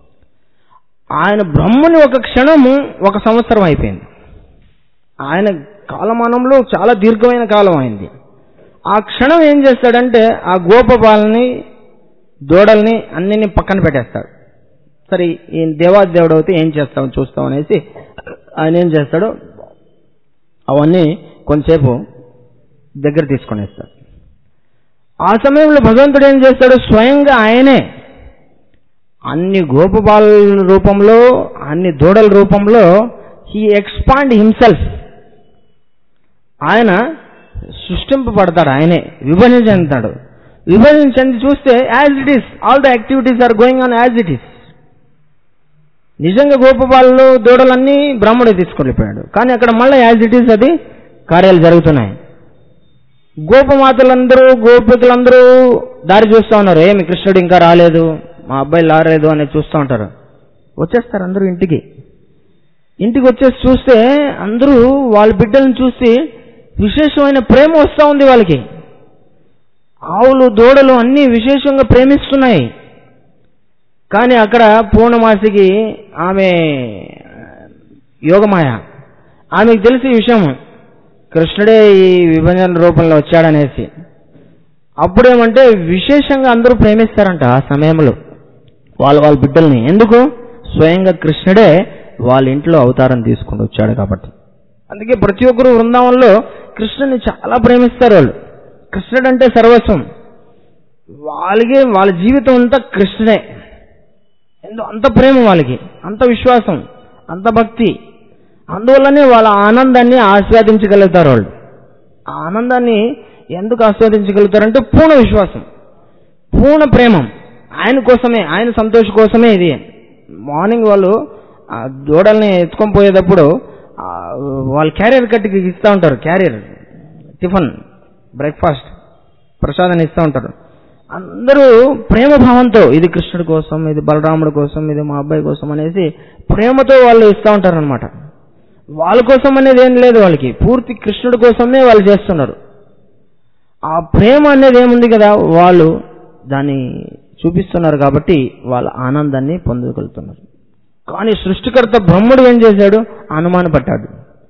ఆయన బ్రహ్మని ఒక క్షణము ఒక సంవత్సరం అయిపోయింది ఆయన కాలమానంలో చాలా దీర్ఘమైన కాలం అయింది ఆ క్షణం ఏం చేస్తాడంటే ఆ గోపపాలని దూడల్ని అన్నిని పక్కన పెట్టేస్తాడు సరే ఈ దేవాది దేవుడు అయితే ఏం చేస్తాం చూస్తాం అనేసి ఆయన ఏం చేస్తాడు అవన్నీ కొంచెంసేపు దగ్గర తీసుకొనేస్తాడు ఆ సమయంలో భగవంతుడు ఏం చేస్తాడు స్వయంగా ఆయనే అన్ని గోపబాల రూపంలో అన్ని దూడల రూపంలో హీ ఎక్స్పాండ్ హిమ్సెల్ఫ్ ఆయన సృష్టింపబడతాడు ఆయనే విభజన చెందుతాడు విభజన చెంది చూస్తే as it is all the activities are going on as it is నిజంగా గోపబాలు దూడలన్నీ బ్రహ్ముడే తీసుకెళ్ళిపోయాడు కానీ అక్కడ మళ్ళీ యాజ్ ఇట్ ఈస్ అది కార్యాలు జరుగుతున్నాయి గోపమాతలందరూ గోపికలందరూ దారి చూస్తూ ఉన్నారు ఏమి కృష్ణుడు ఇంకా రాలేదు మా అబ్బాయి రాలేదు అనేది చూస్తూ ఉంటారు వచ్చేస్తారు అందరూ ఇంటికి ఇంటికి వచ్చేసి చూస్తే అందరూ వాళ్ళ బిడ్డలను చూసి విశేషమైన ప్రేమ వస్తూ ఉంది వాళ్ళకి ఆవులు దూడలు అన్నీ విశేషంగా ప్రేమిస్తున్నాయి కానీ అక్కడ పూర్ణమాసికి ఆమె యోగమాయ ఆమెకు తెలిసి ఈ విషయం కృష్ణుడే ఈ విభజన రూపంలో వచ్చాడనేసి అప్పుడేమంటే విశేషంగా అందరూ ప్రేమిస్తారంట ఆ సమయంలో వాళ్ళ వాళ్ళ బిడ్డల్ని ఎందుకు స్వయంగా కృష్ణుడే వాళ్ళ ఇంట్లో అవతారం తీసుకుని వచ్చాడు కాబట్టి అందుకే ప్రతి ఒక్కరు బృందావనంలో కృష్ణుని చాలా ప్రేమిస్తారు వాళ్ళు కృష్ణుడు అంటే సర్వస్వం వాళ్ళకి వాళ్ళ జీవితం అంతా కృష్ణుడే ఎంతో అంత ప్రేమ వాళ్ళకి అంత విశ్వాసం అంత భక్తి అందువల్లనే వాళ్ళ ఆనందాన్ని ఆస్వాదించగలుగుతారు వాళ్ళు ఆ ఆనందాన్ని ఎందుకు ఆస్వాదించగలుగుతారంటే పూర్ణ విశ్వాసం పూర్ణ ప్రేమం ఆయన కోసమే ఆయన సంతోష కోసమే ఇది మార్నింగ్ వాళ్ళు ఆ దూడల్ని ఎత్తుకొని పోయేటప్పుడు ఆ వాళ్ళు క్యారియర్ కట్టికి ఇస్తూ ఉంటారు క్యారియర్ టిఫిన్ బ్రేక్ఫాస్ట్ ప్రసాదాన్ని ఇస్తూ ఉంటారు అందరూ ప్రేమ భావంతో ఇది కృష్ణుడి కోసం ఇది బలరాముడి కోసం ఇది మా అబ్బాయి కోసం అనేసి ప్రేమతో వాళ్ళు ఇస్తూ ఉంటారు అనమాట వాళ్ళ కోసం అనేది ఏం లేదు వాళ్ళకి పూర్తి కృష్ణుడి కోసమే వాళ్ళు చేస్తున్నారు ఆ ప్రేమ అనేది ఏముంది కదా వాళ్ళు దాన్ని చూపిస్తున్నారు కాబట్టి వాళ్ళ ఆనందాన్ని పొందగలుగుతున్నారు కానీ సృష్టికర్త బ్రహ్ముడు ఏం చేశాడు అనుమానపడ్డాడు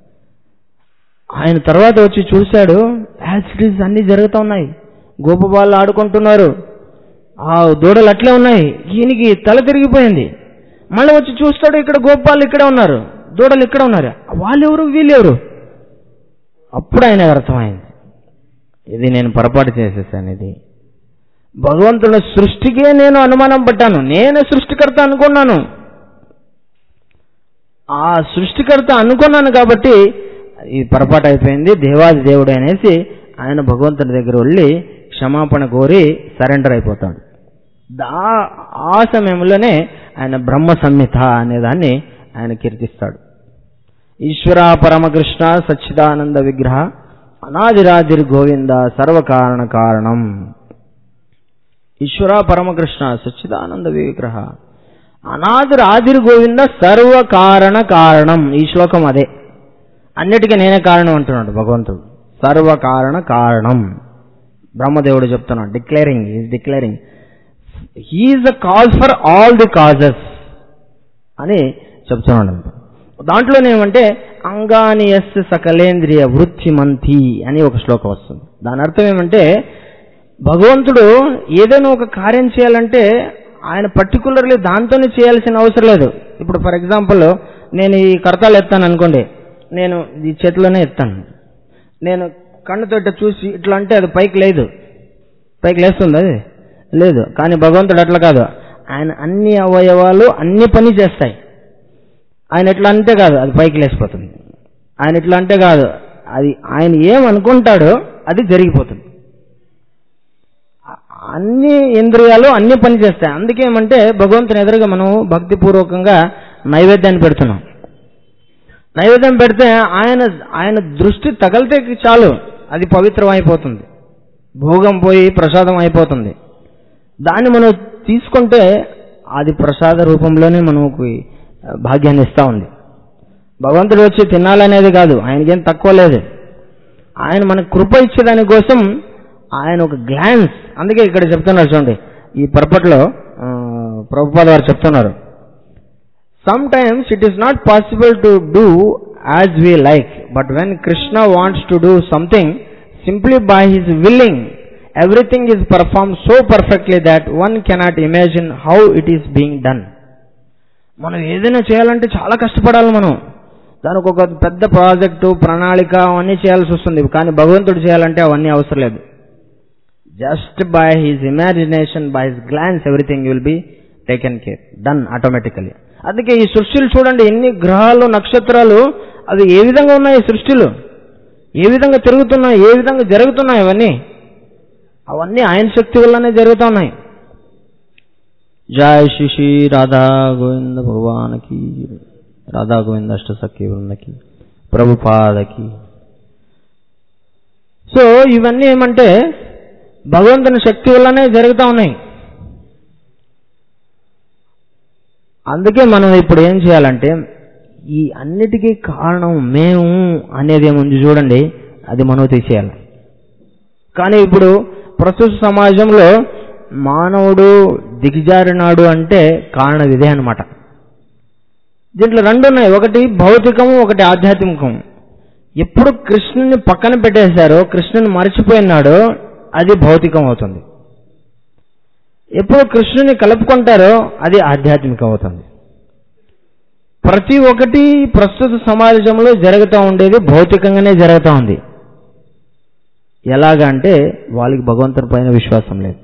ఆయన తర్వాత వచ్చి చూశాడు యాజ్ ఇట్ ఈస్ అన్ని జరుగుతూ ఉన్నాయి గోపబాళ్ళు ఆడుకుంటున్నారు ఆ దూడలు అట్లే ఉన్నాయి ఈయనకి తల తిరిగిపోయింది మళ్ళీ వచ్చి చూస్తాడు ఇక్కడ గోపాలు ఇక్కడే ఉన్నారు దూడలు ఇక్కడ ఉన్నారు వాళ్ళెవరు వీళ్ళెవరు అప్పుడు ఆయనకు అర్థమైంది ఇది నేను పొరపాటు చేసేసాను ఇది భగవంతుడి సృష్టికే నేను అనుమానం పడ్డాను నేనే సృష్టికర్త అనుకున్నాను ఆ సృష్టికర్త అనుకున్నాను కాబట్టి ఈ పొరపాటు అయిపోయింది దేవాది దేవుడు అనేసి ఆయన భగవంతుడి దగ్గర వెళ్ళి క్షమాపణ కోరి సరెండర్ అయిపోతాడు దా ఆ సమయంలోనే ఆయన బ్రహ్మ సంహిత అనే దాన్ని ఆయన కీర్తిస్తాడు ఈశ్వర పరమకృష్ణ సచ్చిదానంద విగ్రహ అనాదిరాదిర్ గోవింద సర్వకారణ కారణం ఈశ్వర పరమకృష్ణ సచ్చిదానంద విగ్రహ అనాదిర్ ఆదిర్ గోవింద సర్వకారణ కారణం ఈ శ్లోకం అదే అన్నిటికీ నేనే కారణం అంటున్నాడు భగవంతుడు సర్వకారణ కారణం బ్రహ్మదేవుడు చెప్తున్నాడు declaring is declaring he is the cause for all the causes అని చెప్తున్నాడు దాంట్లోనేమంటే అంగాని ఎస్ సకలేంద్రియ వృత్తిమంతి అని ఒక శ్లోకం వస్తుంది దాని అర్థం ఏమంటే భగవంతుడు ఏదైనా ఒక కార్యం చేయాలంటే ఆయన పర్టికులర్లీ దాంతోనే చేయాల్సిన అవసరం లేదు ఇప్పుడు ఫర్ ఎగ్జాంపుల్ నేను ఈ కర్తాలు ఎత్తాను అనుకోండి నేను ఈ చేతిలోనే ఎత్తాను నేను కన్నుతో ఇట్లా చూసి ఇట్లా అంటే అది పైకి లేదు పైకి లేస్తుంది అది లేదు కానీ భగవంతుడు అట్లా కాదు ఆయన అన్ని అవయవాలు అన్ని పని చేస్తాయి ఆయన ఎట్లా అంటే కాదు అది పైకి లేచిపోతుంది ఆయన ఇట్లా అంటే కాదు అది ఆయన ఏం అనుకుంటాడో అది జరిగిపోతుంది అన్ని ఇంద్రియాలు అన్ని పని చేస్తాయి అందుకే ఏమంటే భగవంతుని ఎదురుగా మనం భక్తిపూర్వకంగా నైవేద్యాన్ని పెడుతున్నాం నైవేద్యం పెడితే ఆయన ఆయన దృష్టి తగిలితే చాలు అది పవిత్రం అయిపోతుంది భోగం పోయి ప్రసాదం అయిపోతుంది దాన్ని మనం తీసుకుంటే అది ప్రసాద రూపంలోనే మనకు భాగ్యాన్ని ఇస్తా ఉంది భగవంతుడు వచ్చి తినాలనేది కాదు ఆయనకేం తక్కువ లేదు ఆయన మనకు కృప ఇచ్చేదాని కోసం ఆయన ఒక గ్లాన్స్ అందుకే ఇక్కడ చెప్తున్నారు చూడండి ఈ పర్పట్లో ప్రభుపాద వారు చెప్తున్నారు sometimes it is not possible to do as we like but when Krishna wants to do something simply by his willing everything is perform so perfectly that one cannot imagine how it is being done మనం ఏదైనా చేయాలంటే చాలా కష్టపడాలి మనం దానికి ఒక పెద్ద ప్రాజెక్టు ప్రణాళిక అవన్నీ చేయాల్సి వస్తుంది కానీ భగవంతుడు చేయాలంటే అవన్నీ అవసరం లేదు just by his imagination by his glance everything will be taken care done automatically అందుకే ఈ సృష్టిలు చూడండి ఎన్ని గ్రహాలు నక్షత్రాలు అవి ఏ విధంగా ఉన్నాయి ఈ సృష్టిలు ఏ విధంగా తిరుగుతున్నాయి ఏ విధంగా జరుగుతున్నాయి అవన్నీ అవన్నీ ఆయన శక్తి వల్లనే జరుగుతున్నాయి జయ శ్రీ శ్రీ రాధా గోవింద భగవానికి రాధా గోవింద అష్ట సఖి వృందకి ప్రభుపాదకి సో ఇవన్నీ ఏమంటే భగవంతుని శక్తి వల్లనే జరుగుతూ ఉన్నాయి అందుకే మనం ఇప్పుడు ఏం చేయాలంటే ఈ అన్నిటికీ కారణం మేము అనేది ఏముంది చూడండి అది మనం తీసేయాలి కానీ ఇప్పుడు ప్రస్తుత సమాజంలో మానవుడు దిగజారినాడు అంటే కారణం ఇదే అనమాట దీంట్లో రెండు ఉన్నాయి ఒకటి భౌతికము ఒకటి ఆధ్యాత్మికము ఎప్పుడు కృష్ణుని పక్కన పెట్టేశారో కృష్ణుని మర్చిపోయినాడో అది భౌతికం అవుతుంది ఎప్పుడు కృష్ణుని కలుపుకుంటారో అది ఆధ్యాత్మికం అవుతుంది ప్రతి ఒక్కటి ప్రస్తుత సమాజంలో జరుగుతూ ఉండేది భౌతికంగానే జరుగుతూ ఉంది ఎలాగంటే వాళ్ళకి భగవంతుని పైన విశ్వాసం లేదు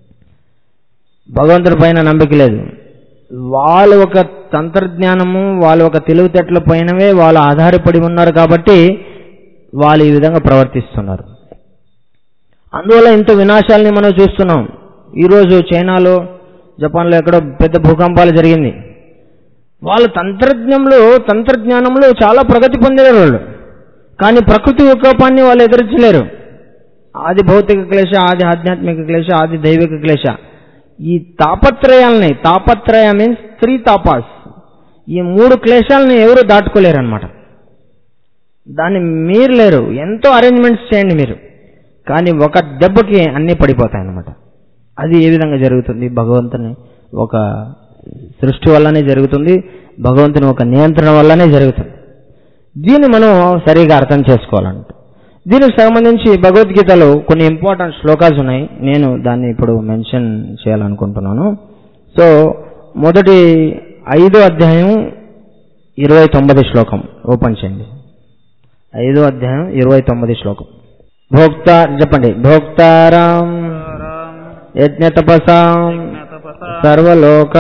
భగవంతుడి పైన నమ్మిక లేదు వాళ్ళ ఒక తంత్రజ్ఞానము వాళ్ళ ఒక తెలివితేటల పైనవే వాళ్ళు ఆధారపడి ఉన్నారు కాబట్టి వాళ్ళు ఈ విధంగా ప్రవర్తిస్తున్నారు అందువల్ల ఇంత వినాశాలని మనం చూస్తున్నాం ఈరోజు చైనాలో జపాన్లో ఎక్కడో పెద్ద భూకంపాలు జరిగింది వాళ్ళ తంత్రజ్ఞంలో తంత్రజ్ఞానంలో చాలా ప్రగతి పొందారు వాళ్ళు కానీ ప్రకృతి వికోపాన్ని వాళ్ళు ఎదురించలేరు ఆది భౌతిక క్లేశ ఆది ఆధ్యాత్మిక క్లేశ ఆది దైవిక క్లేశ ఈ తాపత్రయాలని తాపత్రయ మీన్స్ త్రీ తాపాస్ ఈ మూడు క్లేశాలని ఎవరు దాటుకోలేరు అనమాట దాన్ని మీరు లేరు ఎంతో అరేంజ్మెంట్స్ చేయండి మీరు కానీ ఒక దెబ్బకి అన్నీ పడిపోతాయి అన్నమాట అది ఏ విధంగా జరుగుతుంది భగవంతుని ఒక సృష్టి వల్లనే జరుగుతుంది భగవంతుని ఒక నియంత్రణ వల్లనే జరుగుతుంది దీన్ని మనం సరిగా అర్థం చేసుకోవాలంట దీనికి సంబంధించి భగవద్గీతలో కొన్ని ఇంపార్టెంట్ శ్లోకాస్ ఉన్నాయి నేను దాన్ని ఇప్పుడు మెన్షన్ చేయాలనుకుంటున్నాను సో మొదటి ఐదో అధ్యాయం ఇరవై తొమ్మిది శ్లోకం ఓపెన్ చేయండి ఐదో అధ్యాయం ఇరవై తొమ్మిది శ్లోకం భోక్త చెప్పండి భోక్తారాం యజ్ఞ తపసాం సర్వలోక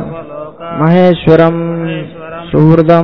మహేశ్వరం సుహృదం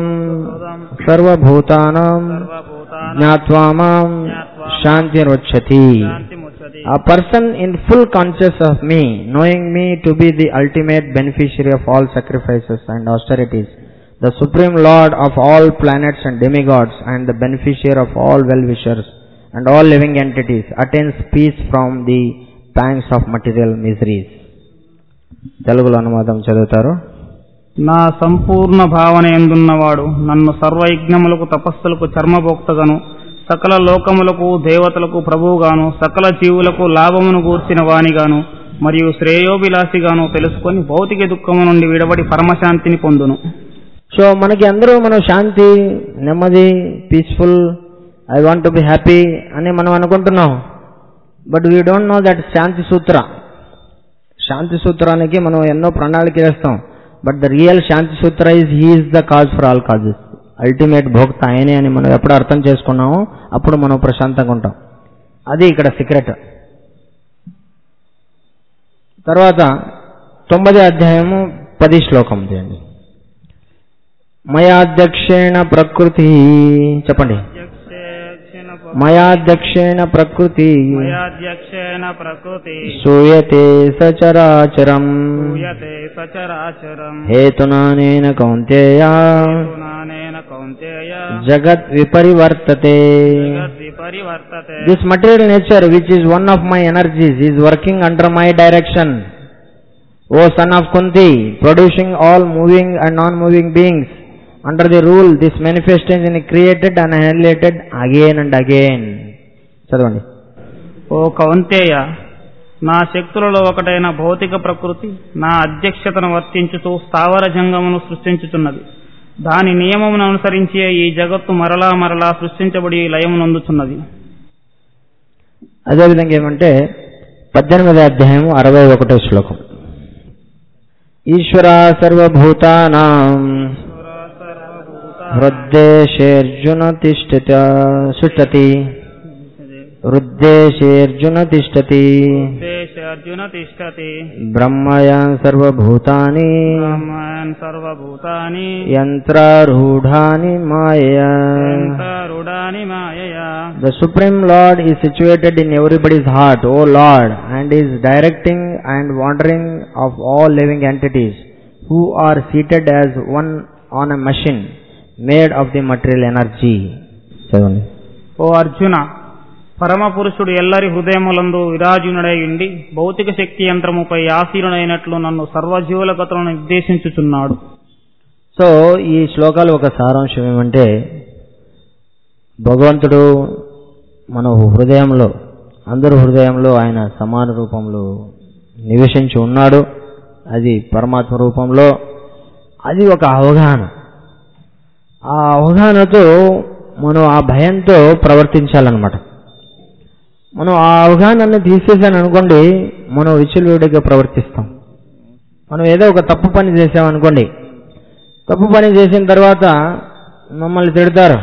సర్వభూతానం జ్ఞాత్వా మాం శాంతిరొచ్చతి A person in full conscious of me, knowing me to be the ultimate beneficiary of all sacrifices and austerities, the supreme lord of all planets and demigods, and the beneficiary of all well-wishers and all living entities, attains peace from the pangs of material miseries. తెలుగులో అనువాదం చదువుతారు నా సంపూర్ణ భావన ఎందున్నవాడు నన్ను సర్వయజ్ఞములకు తపస్సులకు చర్మభోక్తగను సకల లోకములకు దేవతలకు ప్రభువుగాను సకల జీవులకు లాభమును గూర్చిన వానిగాను మరియు శ్రేయోభిలాషిగాను తెలుసుకొని భౌతిక దుఃఖము నుండి విడబడి పరమశాంతిని పొందును సో మనకి అందరూ మనం శాంతి నెమ్మది peaceful I want to be happy అని మనం అనుకుంటున్నాం but we don't know that shanti sutra శాంతి సూత్రానికి మనం ఎన్నో ప్రణాళిక చేస్తాం but the real shanti sutra is he is the cause for all causes ultimate bhokta ఆయనే అని మనం ఎప్పుడు అర్థం చేసుకున్నామో అప్పుడు మనం ప్రశాంతంగా ఉంటాం అది ఇక్కడ సీక్రెట్ తర్వాత తొమ్మిది అధ్యాయము పది శ్లోకం చేయండి మయాధ్యక్షేణ ప్రకృతి చెప్పండి మయాధ్యక్షేణ ప్రకృతి మయాధ్యక్షేణ ప్రకృతి శూయతే సచరాచరం పూయతే సచరాచరం హేతునానేన కౌంతేయ నానేన కౌంతేయ జగత్ విపరివర్తతే జగద్విపరివర్తతే This material nature, which is one of my energies, is working under my direction. O son of Kunti, producing all moving and non-moving beings. Under the rule, this manifestation is created and annihilated again and again. చదవండి ఓ కౌంతేయ నా శక్తులలో ఒకటైన భౌతిక ప్రకృతి నా అధ్యక్షతను వర్తించుతూ స్థావర జంగమును సృష్టించుచున్నది దాని నియమమును అనుసరించే ఈ జగత్తు మరలా మరలా సృష్టించబడి లయమునందుచున్నది అదేవిధంగా ఏమంటే పద్దెనిమిది అధ్యాయం అరవై ఒకటో శ్లోకం ఈశ్వర సర్వభూతానాం హృద్దేశేర్జున తిష్టత సుష్టతి హృద్దేశేర్జున తిష్టతి Arjuna తిష్టతి బ్రహ్మయాన్ సర్వభూతాని Brahman సర్వభూతాని యంత్రారూఢాని మాయయా రుడాని మాయయా The Supreme Lord is situated in everybody's heart, O Lord, and is directing and wandering of all living entities who are seated as one on a machine made of the material energy. చదవండి ఓ అర్జున పరమ పురుషుడు ఎల్లరి హృదయములందు విరాజునుడై ఉండి భౌతిక శక్తి యంత్రముపై ఆసీనుడైనట్లు నన్ను సర్వజీవుల గతులను నిర్దేశించుచున్నాడు సో ఈ శ్లోకాలు ఒక సారాంశం ఏమంటే భగవంతుడు మన హృదయంలో అందరి హృదయంలో ఆయన సమాన రూపంలో నివసించి ఉన్నాడు అది పరమాత్మ రూపంలో అది ఒక అవగాహన ఆ అవగాహనతో మనం ఆ భయంతో ప్రవర్తించాలన్నమాట మనం ఆ అవగాహనని తీసేసాను అనుకోండి మనం విచ్చలవిడిగా ప్రవర్తిస్తాం మనం ఏదో ఒక తప్పు పని చేసామనుకోండి తప్పు పని చేసిన తర్వాత మమ్మల్ని తిడతారు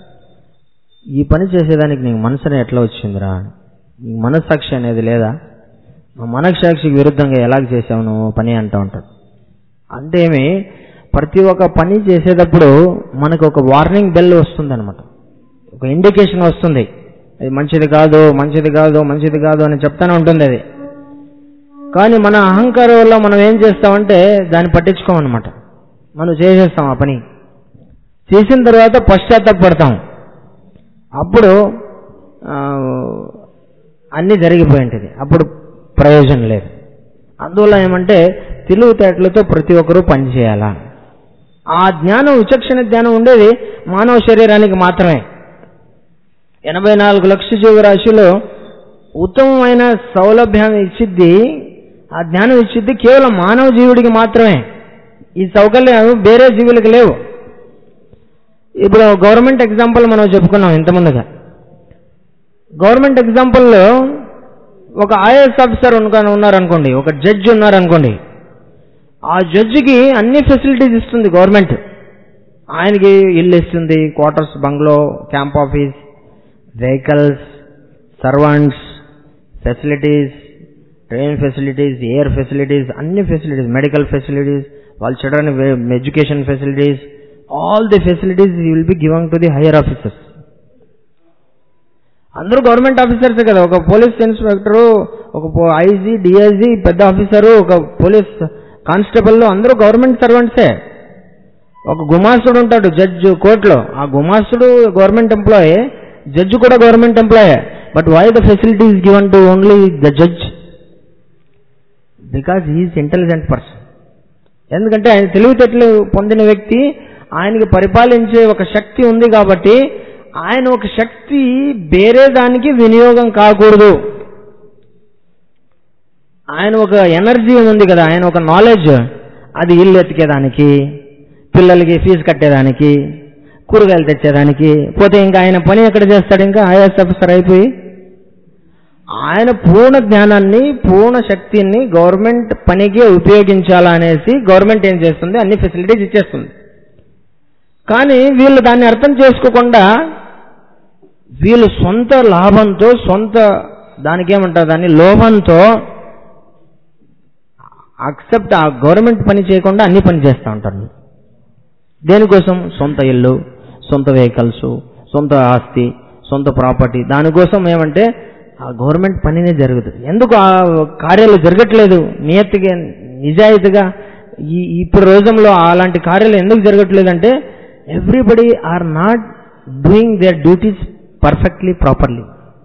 ఈ పని చేసేదానికి నీకు మనసుని ఎట్లా వచ్చిందిరా నీకు మనస్సాక్షి అనేది లేదా ఆ మనస్సాక్షికి విరుద్ధంగా ఎలా చేసావు నువ్వు పని అంటూ ఉంటాడు అంటే ఏమి ప్రతి ఒక్క పని చేసేటప్పుడు మనకు ఒక వార్నింగ్ బెల్ వస్తుంది అనమాట ఒక ఇండికేషన్ వస్తుంది అది మంచిది కాదు మంచిది కాదు మంచిది కాదు అని చెప్తానే ఉంటుంది అది కానీ మన అహంకారం వల్ల మనం ఏం చేస్తామంటే దాన్ని పట్టించుకోమన్నమాట మనం చేసేస్తాం ఆ పని చేసిన తర్వాత పశ్చాత్తాపడతాం అప్పుడు ఆ, అన్నీ జరిగిపోయి ఉంటుంది అప్పుడు ప్రయోజనం లేదు అందువల్ల ఏమంటే తెలివితేటలతో ప్రతి ఒక్కరూ పనిచేయాలా ఆ జ్ఞానం విచక్షణ జ్ఞానం ఉండేది మానవ శరీరానికి మాత్రమే ఎనభై నాలుగు లక్ష జీవరాశిలో ఉత్తమమైన సౌలభ్యాన్ని ఇచ్చిద్ది ఆ జ్ఞానం ఇచ్చిద్ది కేవలం మానవ జీవుడికి మాత్రమే ఈ సౌకర్యం వేరే జీవులకు లేవు ఇప్పుడు గవర్నమెంట్ ఎగ్జాంపుల్ మనం చెప్పుకున్నాం ఇంతమందిగా గవర్నమెంట్ ఎగ్జాంపుల్లో ఒక ఐఏఎస్ ఆఫీసర్ ఉన్నా- ఉన్నారనుకోండి ఒక జడ్జి ఉన్నారనుకోండి ఆ జడ్జికి అన్ని ఫెసిలిటీస్ ఇస్తుంది గవర్నమెంట్ ఆయనకి ఇల్లు ఇస్తుంది quarters bungalow camp office vehicles servants facilities train facilities air facilities అన్ని ఫెసిలిటీస్ మెడికల్ ఫెసిలిటీస్ వాళ్ళ children education facilities all the facilities will be given to the higher officers అందరూ గవర్నమెంట్ ఆఫీసర్సే కదా ఒక పోలీస్ ఇన్స్పెక్టరు ఒక ఐజీ డిఐజీ పెద్ద ఆఫీసరు ఒక పోలీస్ కానిస్టేబుల్ అందరూ గవర్నమెంట్ సర్వెంట్సే ఒక గుమాస్తుడు ఉంటాడు జడ్జి కోర్టులో ఆ గుమాస్తుడు గవర్నమెంట్ ఎంప్లాయీ జడ్జి కూడా government employee but why the facilities given to only the judge because he is intelligent person ఎందుకంటే ఆయన తెలివితేటలు పొందిన వ్యక్తి ఆయనకి పరిపాలించే ఒక శక్తి ఉంది కాబట్టి ఆయన ఒక శక్తి వేరే దానికి వినియోగం కాకూడదు ఆయన ఒక ఎనర్జీ ఉంది కదా ఆయన ఒక నాలెడ్జ్ అది ఇల్లు ఎత్తికేదానికి పిల్లలకి ఫీజు కట్టేదానికి కూరగాయలు తెచ్చేదానికి పోతే ఇంకా ఆయన పని ఎక్కడ చేస్తాడు ఇంకా ఐఎస్ ఆఫీసర్ అయిపోయి ఆయన పూర్ణ జ్ఞానాన్ని పూర్ణ శక్తిని గవర్నమెంట్ పనికి ఉపయోగించాలా అనేసి గవర్నమెంట్ ఏం చేస్తుంది అన్ని ఫెసిలిటీస్ ఇచ్చేస్తుంది కానీ వీళ్ళు దాన్ని అర్థం చేసుకోకుండా వీళ్ళు సొంత లాభంతో సొంత దానికి ఏమంటారు దాన్ని లోభంతో అక్సెప్ట్ ఆ గవర్నమెంట్ పని చేయకుండా అన్ని పని చేస్తూ ఉంటారు దేనికోసం సొంత ఇల్లు సొంత వెహికల్స్ సొంత ఆస్తి సొంత ప్రాపర్టీ దానికోసం ఏమంటే ఆ గవర్నమెంట్ పనినే జరుగుతుంది ఎందుకు ఆ కార్యాలు జరగట్లేదు నియత్తిగా నిజాయితీగా ఈ ఇప్పుడు రోజంలో అలాంటి కార్యాలు ఎందుకు జరగట్లేదంటే everybody are not doing their duties perfectly properly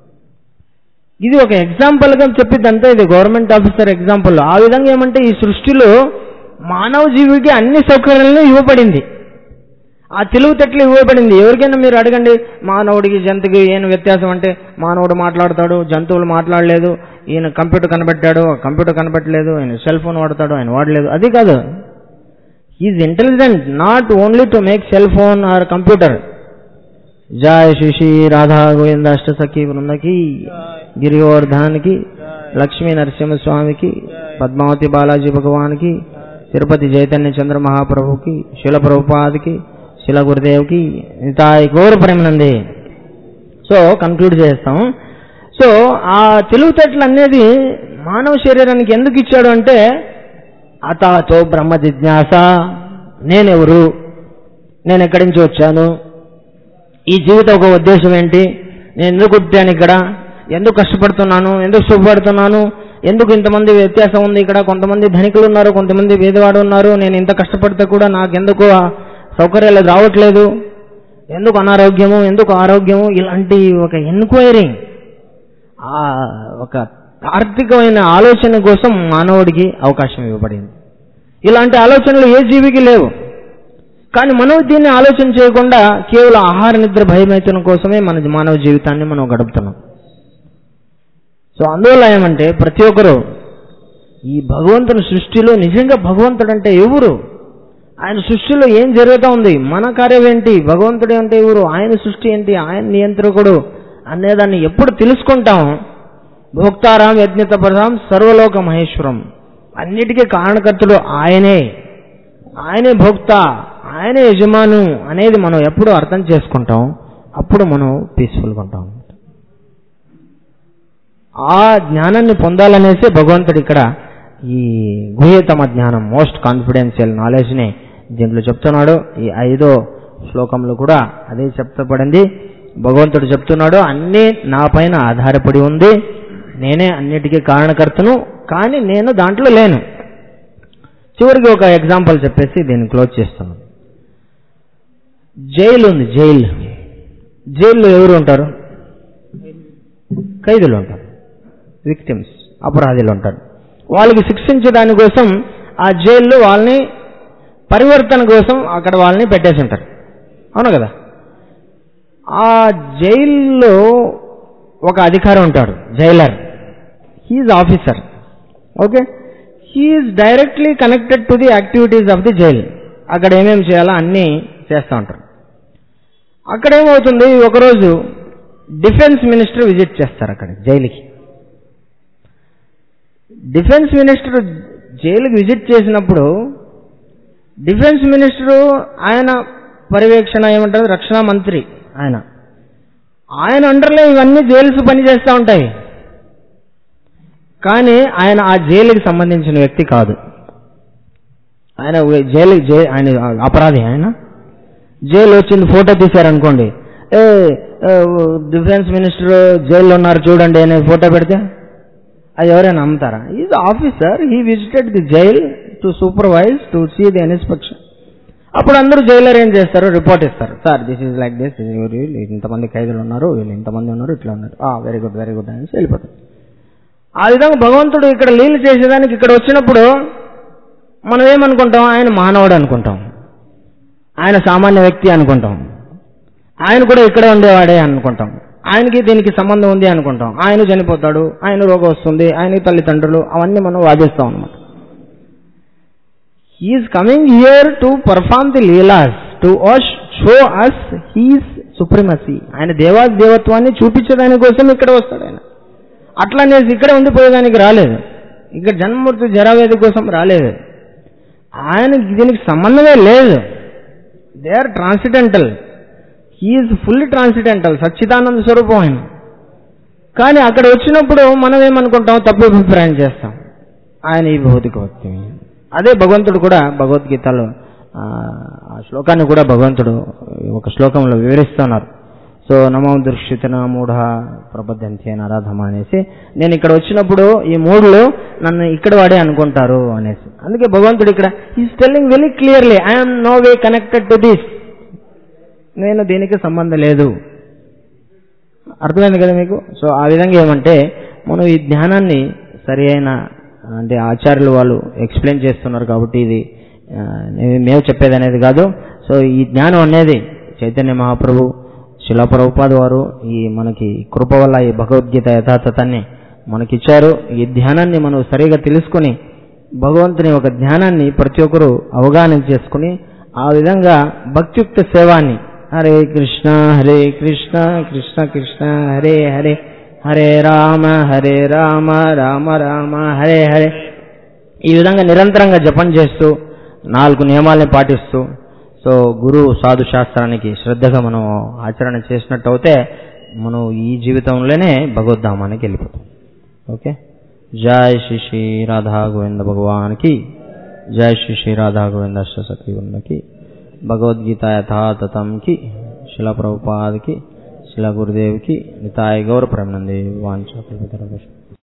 ఇది ఒక ఎగ్జాంపుల్గా చెప్పిద్దంతా ఇది గవర్నమెంట్ ఆఫీసర్ ఎగ్జాంపుల్ ఆ విధంగా ఏమంటే ఈ సృష్టిలో మానవ జీవికి అన్ని సౌకర్యాలను ఇవ్వబడింది ఆ తెలివితేటలు ఇవ్వబడింది ఎవరికైనా మీరు అడగండి మానవుడికి జంతువుకి ఏం వ్యత్యాసం అంటే మానవుడు మాట్లాడతాడు జంతువులు మాట్లాడలేదు ఈయన కంప్యూటర్ కనబెట్టాడు కంప్యూటర్ కనబెట్టలేదు ఆయన సెల్ ఫోన్ వాడతాడు ఆయన వాడలేదు అది కాదు is intelligent not only to make cell phone or computer జయ శిశి రాధా గోవింద అష్టసఖి బృందకి గిరిగోవర్ధనానికి లక్ష్మీ నరసింహస్వామికి పద్మావతి బాలాజీ భగవాన్కి తిరుపతి చైతన్య చంద్ర మహాప్రభుకి శిల ప్రభుపాదికి శిల గురుదేవ్కి ఇంత ఘోర ప్రేమనంది సో కంక్లూడ్ చేస్తాం సో ఆ తెలివితేటలు అనేది మానవ శరీరానికి ఎందుకు ఇచ్చాడు అంటే అతాతో బ్రహ్మ జిజ్ఞాస నేనెవరు నేను ఎక్కడి నుంచి వచ్చాను ఈ జీవిత ఒక ఉద్దేశం ఏంటి నేను ఎందుకు పుట్టాను ఇక్కడ ఎందుకు కష్టపడుతున్నాను ఎందుకు సుఖపడుతున్నాను ఎందుకు ఇంతమంది వ్యత్యాసం ఉంది ఇక్కడ కొంతమంది ధనికులు ఉన్నారు కొంతమంది పేదవాడు ఉన్నారు నేను ఇంత కష్టపడితే కూడా నాకు ఎందుకు ఆ సౌకర్యాలు రావట్లేదు ఎందుకు అనారోగ్యము ఎందుకు ఆరోగ్యము ఇలాంటి ఒక ఎంక్వైరీ ఆ ఒక తార్కికమైన ఆలోచన కోసం మానవుడికి అవకాశం ఇవ్వబడింది ఇలాంటి ఆలోచనలు ఏ జీవికి లేవు కానీ మనం దీన్ని ఆలోచన చేయకుండా కేవలం ఆహార నిద్ర భయమైతనం కోసమే మన మానవ జీవితాన్ని మనం గడుపుతున్నాం సో అందువల్ల ఏమంటే ప్రతి ఒక్కరు ఈ భగవంతుని సృష్టిలో నిజంగా భగవంతుడు అంటే ఎవరు ఆయన సృష్టిలో ఏం జరుగుతూ ఉంది మన కార్యం ఏంటి భగవంతుడు అంటే ఎవరు ఆయన సృష్టి ఏంటి ఆయన నియంత్రకుడు అనేదాన్ని ఎప్పుడు తెలుసుకుంటాం భోక్తారాం యజ్ఞతపరాం సర్వలోక మహేశ్వరం అన్నిటికీ కారణకర్తడు ఆయనే ఆయనే భోక్త ఆయనే యజమాను అనేది మనం ఎప్పుడు అర్థం చేసుకుంటాం అప్పుడు మనం పీస్ఫుల్గా ఉంటాం ఆ జ్ఞానాన్ని పొందాలనేసి భగవంతుడు ఇక్కడ ఈ గుహ్యతమ జ్ఞానం మోస్ట్ కాన్ఫిడెన్షియల్ నాలెడ్జ్ని దీంట్లో చెప్తున్నాడు ఈ ఐదో శ్లోకంలో కూడా అదే చెప్తపడింది భగవంతుడు చెప్తున్నాడు అన్నీ నా పైన ఆధారపడి ఉంది నేనే అన్నిటికీ కారణకర్తను కానీ నేను దాంట్లో లేను చివరికి ఒక ఎగ్జాంపుల్ చెప్పేసి దీన్ని క్లోజ్ చేస్తున్నాను జైలు ఉంది జైలు జైల్లో ఎవరు ఉంటారు ఖైదీలు ఉంటారు విక్టిమ్స్ అపరాధులు ఉంటారు వాళ్ళకి శిక్షించడాని కోసం ఆ జైల్లో వాళ్ళని పరివర్తన కోసం అక్కడ వాళ్ళని పెట్టేసి ఉంటారు అవును కదా ఆ జైల్లో ఒక అధికారి ఉంటాడు jailer he is officer okay he is directly connected to the activities of the jail అక్కడ ఏమేమి చేయాలో అన్నీ చేస్తూ ఉంటారు అక్కడ ఏమవుతుంది ఒకరోజు డిఫెన్స్ మినిస్టర్ విజిట్ చేస్తారు అక్కడ జైలుకి డిఫెన్స్ మినిస్టర్ జైలుకి విజిట్ చేసినప్పుడు డిఫెన్స్ మినిస్టరు ఆయన పర్యవేక్షణ ఏమంటారు రక్షణ మంత్రి ఆయన ఆయన అండర్లో ఇవన్నీ జైల్స్ పనిచేస్తూ ఉంటాయి కానీ ఆయన ఆ జైలుకి సంబంధించిన వ్యక్తి కాదు ఆయన జైలు జై ఆయన అపరాధి ఆయన జైలు వచ్చింది ఫోటో తీశారనుకోండి ఏ డిఫెన్స్ మినిస్టర్ జైల్లో ఉన్నారు చూడండి అనే ఫోటో పెడితే అది ఎవరైనా నమ్ముతారా is officer he visited the jail to supervise to see the inspection అప్పుడు అందరూ జైలర్ ఏం చేస్తారు రిపోర్ట్ ఇస్తారు sir this is like this ఇంతమంది ఖైదీలు ఉన్నారు వీళ్ళు ఇంతమంది ఉన్నారు ఇట్లా ఉన్నారు వెరీ గుడ్ వెరీ గుడ్ అనేసి వెళ్ళిపోతారు ఆ విధంగా భగవంతుడు ఇక్కడ లీలు చేసేదానికి ఇక్కడ వచ్చినప్పుడు మనం ఏమనుకుంటాం ఆయన మానవుడు అనుకుంటాం ఆయన సామాన్య వ్యక్తి అనుకుంటాం ఆయన కూడా ఇక్కడే ఉండేవాడే అనుకుంటాం ఆయనకి దీనికి సంబంధం ఉంది అనుకుంటాం ఆయన చనిపోతాడు ఆయన రోగం వస్తుంది ఆయన తల్లిదండ్రులు అవన్నీ మనం వాదిస్తాం అనమాట he is coming here to perform the leelas to wash show us his supremacy ఆయన దేవా దేవత్వాన్ని చూపించడానికి కోసం ఇక్కడ వస్తాడు ఆయన అట్లనేసి ఇక్కడే ఉండిపోయేదానికి రాలేదు ఇక్కడ జన్మమృతి జరావేది కోసం రాలేదు ఆయనకి దీనికి సంబంధమే లేదు they are transcendental he is fully transcendental సచ్చిదానంద స్వరూపం ఆయన కానీ అక్కడ వచ్చినప్పుడు మనం ఏమనుకుంటాం తప్పు అభిప్రాయం చేస్తాం ఆయన ఈ భౌతిక వ్యక్తి అదే భగవంతుడు కూడా భగవద్గీతలో ఆ శ్లోకాన్ని కూడా భగవంతుడు ఒక శ్లోకంలో వివరిస్తున్నారు సో నమో దృష్టితన మూఢ ప్రబద్ధంతి అని ఆరాధమ అనేసి నేను ఇక్కడ వచ్చినప్పుడు ఈ మూడులు నన్ను ఇక్కడ వాడే అనుకుంటారు అనేసి అందుకే భగవంతుడు ఇక్కడ is telling very clearly I am no way connected to this నేను దీనికి సంబంధం లేదు అర్థమైంది కదా మీకు సో ఆ విధంగా ఏమంటే మనం ఈ జ్ఞానాన్ని సరి అయిన అంటే ఆచార్యులు వాళ్ళు ఎక్స్ప్లెయిన్ చేస్తున్నారు కాబట్టి ఇది ఆ, నే- మేము చెప్పేది అనేది కాదు సో ఈ జ్ఞానం అనేది చైతన్య మహాప్రభు శిలా ప్రభుపాద వారు ఈ మనకి కృప వల్ల ఈ భగవద్గీత యథాతథాన్ని మనకిచ్చారు ఈ ధ్యానాన్ని మనం సరిగా తెలుసుకుని భగవంతుని ఒక ధ్యానాన్ని ప్రతి ఒక్కరూ అవగాహన చేసుకుని ఆ విధంగా భక్తియుక్త సేవాన్ని హరే కృష్ణ హరే కృష్ణ కృష్ణ కృష్ణ హరే హరే హరే రామ హరే రామ రామ రామ హరే హరే ఈ విధంగా నిరంతరంగా జపం చేస్తూ నాలుగు నియమాల్ని పాటిస్తూ సో గురు సాధు శాస్త్రానికి శ్రద్ధగా మనం ఆచరణ చేసినట్టు అయితే మనం ఈ జీవితంలోనే భగవద్ధామానికి వెళ్ళిపోతాం ఓకే జై శ్రీ శ్రీ రాధా గోవింద భగవాన్కి జై శ్రీ శ్రీ రాధా గోవింద అష్టసఖి ఉన్నకి భగవద్గీత యథాతథంకి శిలా ప్రభుపాదికి శిలా గురుదేవ్కి నితాయి గౌరవ ప్రేమనంది వాంఛ